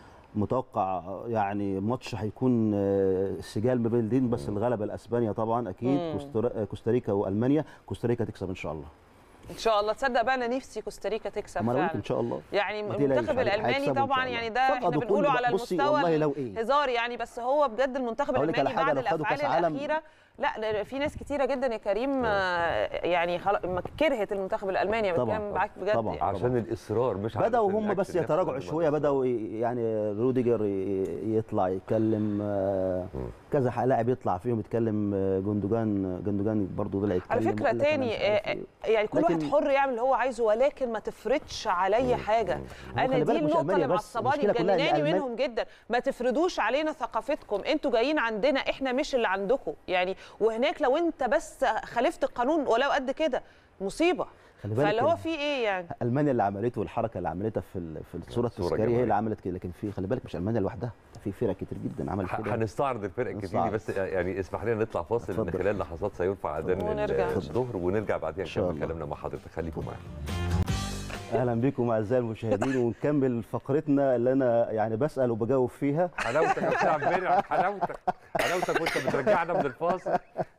Speaker 2: متوقع يعني ماتش هيكون آه، سجال ما بين الدين بس الغلبه لاسبانيا طبعا اكيد
Speaker 1: مم.
Speaker 2: كوستارا- آه، كوستاريكا والمانيا كوستاريكا تكسب ان شاء الله
Speaker 1: ان شاء الله تصدق بقى انا نفسي كوستاريكا تكسب
Speaker 2: اما انا قلت
Speaker 1: فعلا
Speaker 2: ان شاء الله
Speaker 1: يعني
Speaker 2: ما تقلقش،
Speaker 1: المنتخب
Speaker 2: هيكسبوا
Speaker 1: الالماني
Speaker 2: إن شاء
Speaker 1: طبعا
Speaker 2: الله.
Speaker 1: يعني ده احنا
Speaker 2: فقدوا
Speaker 1: بنقوله
Speaker 2: كل-
Speaker 1: على
Speaker 2: بصي
Speaker 1: المستوى
Speaker 2: والله لو إيه.
Speaker 1: هزار يعني بس هو بجد المنتخب
Speaker 2: أقول لك على
Speaker 1: الالماني
Speaker 2: حاجة،
Speaker 1: بعد
Speaker 2: لو خدوا
Speaker 1: الافعال
Speaker 2: كأس عالم-
Speaker 1: الاخيره لا لا، في ناس كتيره جدا يا كريم آه، يعني خلاص ما كرهت المنتخب الالماني
Speaker 2: طبعاً،
Speaker 1: بتكلم معاك بجد
Speaker 2: طبعاً.
Speaker 1: يعني.
Speaker 3: عشان الاصرار مش
Speaker 2: بدأوا
Speaker 3: علشان
Speaker 2: هم
Speaker 3: الأكل
Speaker 2: بس
Speaker 3: نفسه
Speaker 2: يتراجعوا
Speaker 3: قد ما
Speaker 2: شويه
Speaker 3: الإصرار.
Speaker 2: بدأوا ي- يعني روديجر ي- يطلع يتكلم آه، كذا ح- لاعب يطلع فيهم يتكلم آه، جندوجان جندوجان برضه طلع يتكلم
Speaker 1: على فكره
Speaker 2: وقال لك أنا
Speaker 1: تاني
Speaker 2: مش عارف
Speaker 1: آه،
Speaker 2: إيه.
Speaker 1: يعني كل واحد
Speaker 2: لكن-
Speaker 1: حر يعمل اللي هو عايزه ولكن ما تفرضش عليا حاجه انا
Speaker 2: خلي
Speaker 1: دي
Speaker 2: بالك مش
Speaker 1: النقطه
Speaker 2: ألمانيا
Speaker 1: اللي
Speaker 2: بس،
Speaker 1: معصباني
Speaker 2: المشكلة كلها إن
Speaker 1: مجنناني
Speaker 2: ألمان-
Speaker 1: منهم جدا ما تفرضوش علينا ثقافتكم انتوا جايين عندنا احنا مش اللي عندكم يعني وهناك لو انت بس خالفت القانون ولو قد كده مصيبه
Speaker 2: خلي بالك
Speaker 1: فاللي هو
Speaker 2: إن
Speaker 1: في ايه يعني
Speaker 2: المانيا اللي عملته والحركه اللي عملتها في ال- في الصوره
Speaker 3: الصورة
Speaker 2: التذكاريه هي
Speaker 3: الجماعية.
Speaker 2: اللي عملت كده لكن في خلي بالك مش المانيا لوحدها في فرق كتير جدا عملت
Speaker 3: ح-
Speaker 2: كده
Speaker 3: هنستعرض الفرق الكتير دي
Speaker 2: نستعرض.
Speaker 3: بس يعني اسمح لنا نطلع فاصل من
Speaker 2: اتفضل.
Speaker 3: خلال لحظات سيرفع اذان
Speaker 1: ونرجع.
Speaker 3: ال- الظهر ونرجع بعدين
Speaker 2: إن شاء
Speaker 3: نكمل
Speaker 2: الله.
Speaker 3: كلامنا مع حضرتك خليكم معانا
Speaker 2: اهلا بكم اعزائي المشاهدين ونكمل فقرتنا اللي انا يعني بسال وبجاوب فيها
Speaker 3: حلاوتك يا استاذ عبد المنعم حلاوتك حلاوتك وانت بترجعنا من الفاصل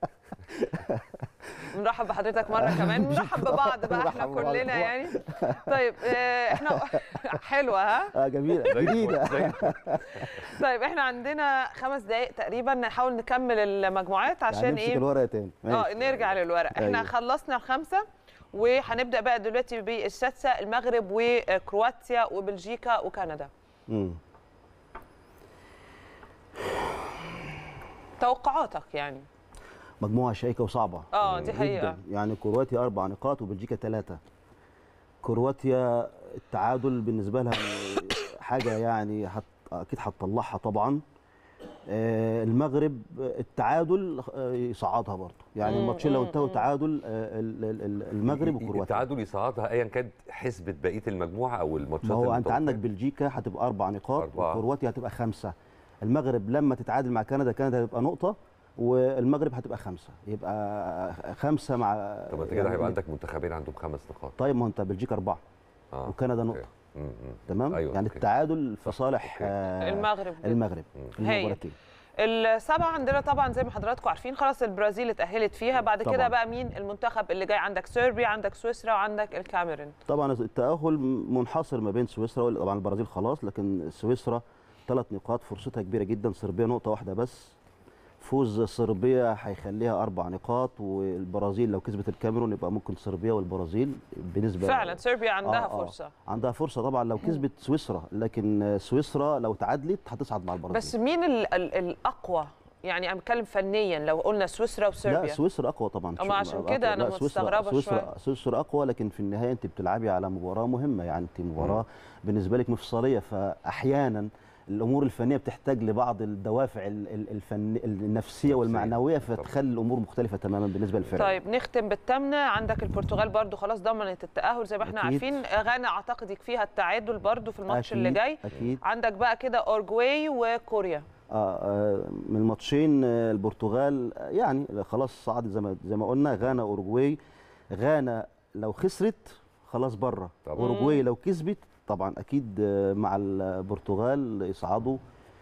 Speaker 1: بنرحب بحضرتك مره كمان بنرحب ببعض بقى احنا
Speaker 2: بنرحب ببعض
Speaker 1: كلنا
Speaker 2: طبعاً.
Speaker 1: يعني طيب آه، احنا حلوه ها
Speaker 2: اه جميله
Speaker 3: زي
Speaker 2: جديده
Speaker 3: الفل، زي الفل.
Speaker 1: طيب احنا عندنا خمس دقائق تقريبا نحاول نكمل المجموعات
Speaker 2: يعني
Speaker 1: عشان
Speaker 2: نمسك
Speaker 1: ايه
Speaker 2: الورقه تاني
Speaker 1: اه
Speaker 2: ماشي.
Speaker 1: نرجع للورق احنا
Speaker 2: أيوة.
Speaker 1: خلصنا الخمسه وهنبدا بقى دلوقتي بالسادسه المغرب وكرواتيا وبلجيكا وكندا
Speaker 2: مم.
Speaker 1: توقعاتك يعني
Speaker 2: مجموعه شيقه وصعبه
Speaker 1: اه دي حقيقه
Speaker 2: جدا يعني كرواتيا اربع نقاط وبلجيكا ثلاثه كرواتيا التعادل بالنسبه لها حاجه يعني هت... اكيد هتطلعها طبعا آه، المغرب التعادل آه، يصعدها برضه يعني
Speaker 1: مم،
Speaker 2: الماتشين لو
Speaker 1: مم،
Speaker 2: انتهوا
Speaker 1: مم.
Speaker 2: تعادل آه، ال- ال- ال- المغرب وكرواتيا
Speaker 3: التعادل يصعدها ايا كانت حسبه بقيه المجموعه او الماتشات
Speaker 2: ما هو انت
Speaker 3: المتوقعة.
Speaker 2: عندك بلجيكا هتبقى اربع نقاط
Speaker 3: أربعة.
Speaker 2: وكرواتيا هتبقى خمسه المغرب لما تتعادل مع كندا كندا هتبقى نقطه والمغرب هتبقى خمسه يبقى خمسه مع
Speaker 3: طب انت كده هيبقى عندك منتخبين عندهم خمس نقاط
Speaker 2: طيب ما هو انت بلجيكا اربعه
Speaker 3: اه
Speaker 2: وكندا
Speaker 3: أوكي.
Speaker 2: نقطه
Speaker 3: م- م.
Speaker 2: تمام
Speaker 3: أيوة،
Speaker 2: يعني
Speaker 3: أوكي.
Speaker 2: التعادل في صالح
Speaker 3: أوكي.
Speaker 2: آه،
Speaker 1: المغرب
Speaker 2: المغرب
Speaker 3: مم.
Speaker 2: في
Speaker 1: هايل.
Speaker 2: المباراتين
Speaker 1: السبعه عندنا طبعا زي ما حضراتكم عارفين خلاص البرازيل اتاهلت فيها بعد كده
Speaker 2: طبعاً.
Speaker 1: بقى مين المنتخب اللي جاي عندك صربيا عندك سويسرا وعندك الكاميرون
Speaker 2: طبعا التاهل منحصر ما بين سويسرا وال- طبعا البرازيل خلاص لكن سويسرا ثلاث نقاط فرصتها كبيره جدا صربيا نقطه واحده بس فوز صربيا هيخليها اربع نقاط والبرازيل لو كسبت الكاميرون يبقى ممكن صربيا والبرازيل بنسبه
Speaker 1: فعلا صربيا عندها
Speaker 2: آه، آه.
Speaker 1: فرصه
Speaker 2: عندها فرصه طبعا لو كسبت سويسرا لكن سويسرا لو تعادلت هتصعد مع البرازيل
Speaker 1: بس مين ال ال الاقوى يعني انا بتكلم فنيا لو قلنا سويسرا
Speaker 2: لا
Speaker 1: وصربيا
Speaker 2: سويسرا اقوى طبعا
Speaker 1: أما عشان كده أنا
Speaker 2: لا، سويسرا-
Speaker 1: مستغربة
Speaker 2: سويسرا
Speaker 1: شوية.
Speaker 2: سويسرا اقوى لكن في النهايه انت بتلعبي على مباراه مهمه يعني انت مباراه بالنسبه لك مفصليه فاحيانا الامور الفنيه بتحتاج لبعض الدوافع ال- ال- الفن النفسيه والمعنويه
Speaker 3: طبعاً.
Speaker 2: فتخلي الامور مختلفه تماما بالنسبه للفرق
Speaker 1: طيب نختم بالثامنه عندك البرتغال برضو خلاص ضمنت التاهل زي ما احنا
Speaker 2: أكيد.
Speaker 1: عارفين غانا اعتقد يكفيها التعادل برضو في الماتش
Speaker 2: أكيد،
Speaker 1: اللي جاي
Speaker 2: اكيد
Speaker 1: عندك بقى كده اورجواي وكوريا
Speaker 2: آه آه، من الماتشين آه، البرتغال آه، يعني خلاص صعد زي ما زي ما قلنا غانا اورجواي غانا لو خسرت خلاص بره
Speaker 3: طبعاً.
Speaker 2: اورجواي لو كسبت طبعا اكيد آه، مع البرتغال يصعدوا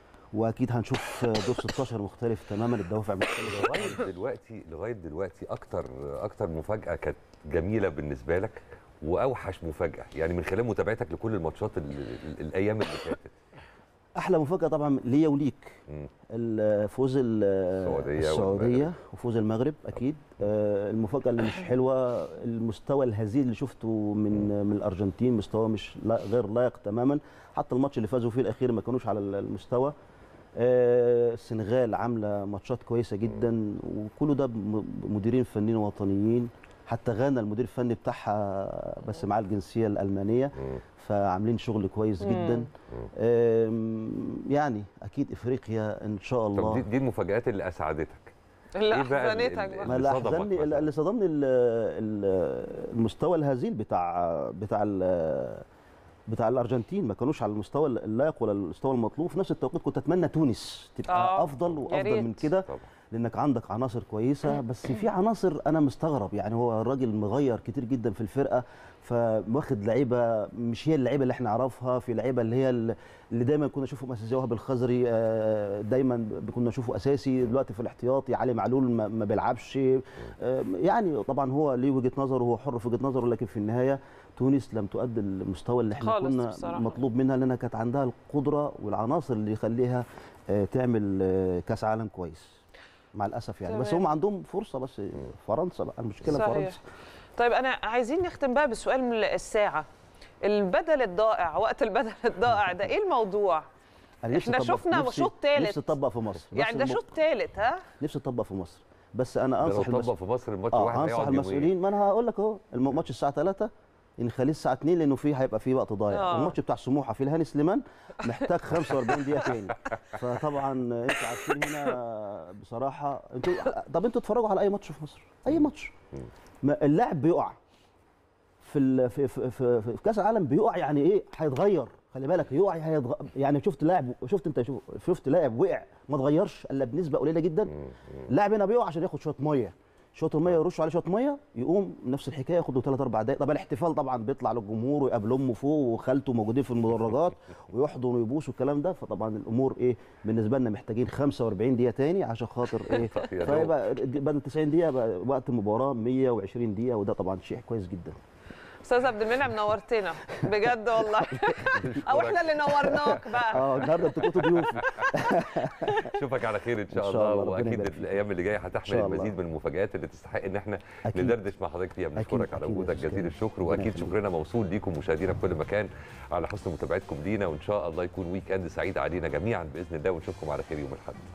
Speaker 2: واكيد هنشوف آه، دور 16 مختلف تماما الدوافع مختلفه
Speaker 3: لغايه دلوقتي لغايه دلوقتي اكتر اكتر مفاجاه كانت جميله بالنسبه لك واوحش مفاجاه يعني من خلال متابعتك لكل الماتشات ال- ال- الايام اللي فاتت
Speaker 2: احلى مفاجاه طبعا ليا وليك
Speaker 3: مم.
Speaker 2: الفوز ال-
Speaker 3: السعودية
Speaker 2: السعوديه
Speaker 3: والمغرب.
Speaker 2: وفوز المغرب اكيد آه، المفاجاه اللي مش حلوه المستوى الهزيل اللي شفته من من الارجنتين مستوى مش لا غير لائق تماما حتى الماتش اللي فازوا فيه الاخير ما كانوش على المستوى آه، السنغال عامله ماتشات كويسه جدا وكله ده م- مديرين فنيين وطنيين حتى غانا المدير الفني بتاعها بس معاه الجنسيه الالمانيه
Speaker 3: مم.
Speaker 2: فعاملين شغل كويس جدا آم، يعني اكيد افريقيا ان شاء
Speaker 3: طب دي,
Speaker 2: الله
Speaker 3: دي المفاجات اللي اسعدتك
Speaker 1: اللي
Speaker 3: إيه بقى ال-
Speaker 1: احزنتك
Speaker 3: ال-
Speaker 1: بقى
Speaker 2: ما
Speaker 3: اللي
Speaker 2: اللي
Speaker 3: صدمك
Speaker 2: حزنني
Speaker 3: مثلاً؟
Speaker 2: اللي صدمني ال- ال- المستوى الهزيل بتاع بتاع ال- بتاع الارجنتين ما كانوش على المستوى اللائق ولا المستوى المطلوب في نفس التوقيت كنت اتمنى تونس تبقى
Speaker 1: آه،
Speaker 2: افضل
Speaker 1: يا
Speaker 2: وافضل
Speaker 1: ريت.
Speaker 2: من كده
Speaker 3: طبعا
Speaker 2: لانك عندك عناصر كويسه بس في عناصر انا مستغرب يعني هو الراجل مغير كتير جدا في الفرقه فواخد لعيبه مش هي اللعيبه اللي احنا نعرفها في لعيبه اللي هي ال- اللي دايما كنا نشوفهم اساسي وهب الخزري آه، دايما كنا نشوفه اساسي دلوقتي في الاحتياطي علي معلول ما ما بيلعبش آه، يعني طبعا هو ليه وجهه نظره وهو حر في وجهه نظره لكن في النهايه تونس لم تؤدي المستوى اللي احنا
Speaker 1: خالص
Speaker 2: كنا
Speaker 1: بصراحة.
Speaker 2: مطلوب منها لانها كانت عندها القدره والعناصر اللي يخليها آه، تعمل آه، كاس عالم كويس مع الاسف يعني بس
Speaker 1: تمام.
Speaker 2: هم عندهم فرصه بس فرنسا بقى المشكله
Speaker 1: صحيح.
Speaker 2: فرنسا
Speaker 1: طيب انا عايزين نختم بقى بسؤال من الساعه البدل الضائع وقت البدل الضائع ده ايه الموضوع
Speaker 2: أنا نفسي
Speaker 1: إحنا
Speaker 2: أطبق-
Speaker 1: شفنا
Speaker 2: نفسي-
Speaker 1: شوط تالت.
Speaker 2: نفسي اطبق في مصر بس
Speaker 1: يعني ده
Speaker 2: الم-
Speaker 1: شوط ثالث ها
Speaker 2: نفسي اطبق في مصر بس انا
Speaker 3: ده لو
Speaker 2: انصح
Speaker 3: طبق
Speaker 2: المس...
Speaker 3: في مصر الماتش
Speaker 2: اه
Speaker 3: واحد
Speaker 2: انصح
Speaker 3: هيقعد يومين
Speaker 2: المسؤولين ما انا هقول لك اهو الم- الماتش الساعه 3 نخليه الساعه 2 لانه فيه هيبقى فيه وقت ضايع
Speaker 1: آه.
Speaker 2: الماتش بتاع سموحه في الهاني سليمان محتاج 45 دقيقه تاني فطبعا انتوا عارفين هنا بصراحه انتوا طب انتوا اتفرجوا على اي ماتش في مصر اي ماتش ما اللاعب بيقع في ال... في في في, في كاس العالم بيقع يعني ايه هيتغير خلي بالك يقع هيتغ... يعني شفت لاعب شفت انت شوف شفت لاعب وقع ما اتغيرش الا بنسبه قليله جدا اللاعب هنا بيقع عشان ياخد شويه ميه شويه الميه يرش عليه شويه ميه يقوم نفس الحكايه ياخد له 3 4 دقائق طبعا الاحتفال طبعا بيطلع للجمهور ويقابل امه فوق وخالته موجودين في المدرجات ويحضن ويبوس والكلام ده فطبعا الامور ايه بالنسبه لنا محتاجين 45 دقيقه تاني عشان خاطر ايه
Speaker 3: يا دوب.
Speaker 2: فيبقى بدل 90 دقيقه بقى وقت المباراه 120 دقيقه وده طبعا شيء كويس جدا
Speaker 1: استاذ عبد المنعم نورتنا بجد والله او احنا اللي نورناك بقى
Speaker 2: اه النهارده انتوا كنتوا ضيوفي
Speaker 3: اشوفك على خير ان شاء,
Speaker 2: إن شاء
Speaker 3: الله,
Speaker 2: الله، ربنا
Speaker 3: واكيد
Speaker 2: يبارك فيك.
Speaker 3: الايام اللي جايه هتحمل
Speaker 2: شاء الله.
Speaker 3: المزيد من المفاجات اللي تستحق ان احنا
Speaker 2: أكيد.
Speaker 3: ندردش مع حضرتك فيها بنشكرك
Speaker 2: أكيد،
Speaker 3: على
Speaker 2: أكيد،
Speaker 3: وجودك
Speaker 2: مفيش
Speaker 3: جزيل
Speaker 2: كلام.
Speaker 3: الشكر
Speaker 2: ربنا
Speaker 3: واكيد
Speaker 2: يخليك.
Speaker 3: شكرنا موصول ليكم مشاهدينا في كل مكان على حسن متابعتكم لينا وان شاء الله يكون ويك اند سعيد علينا جميعا باذن الله ونشوفكم على خير يوم الاحد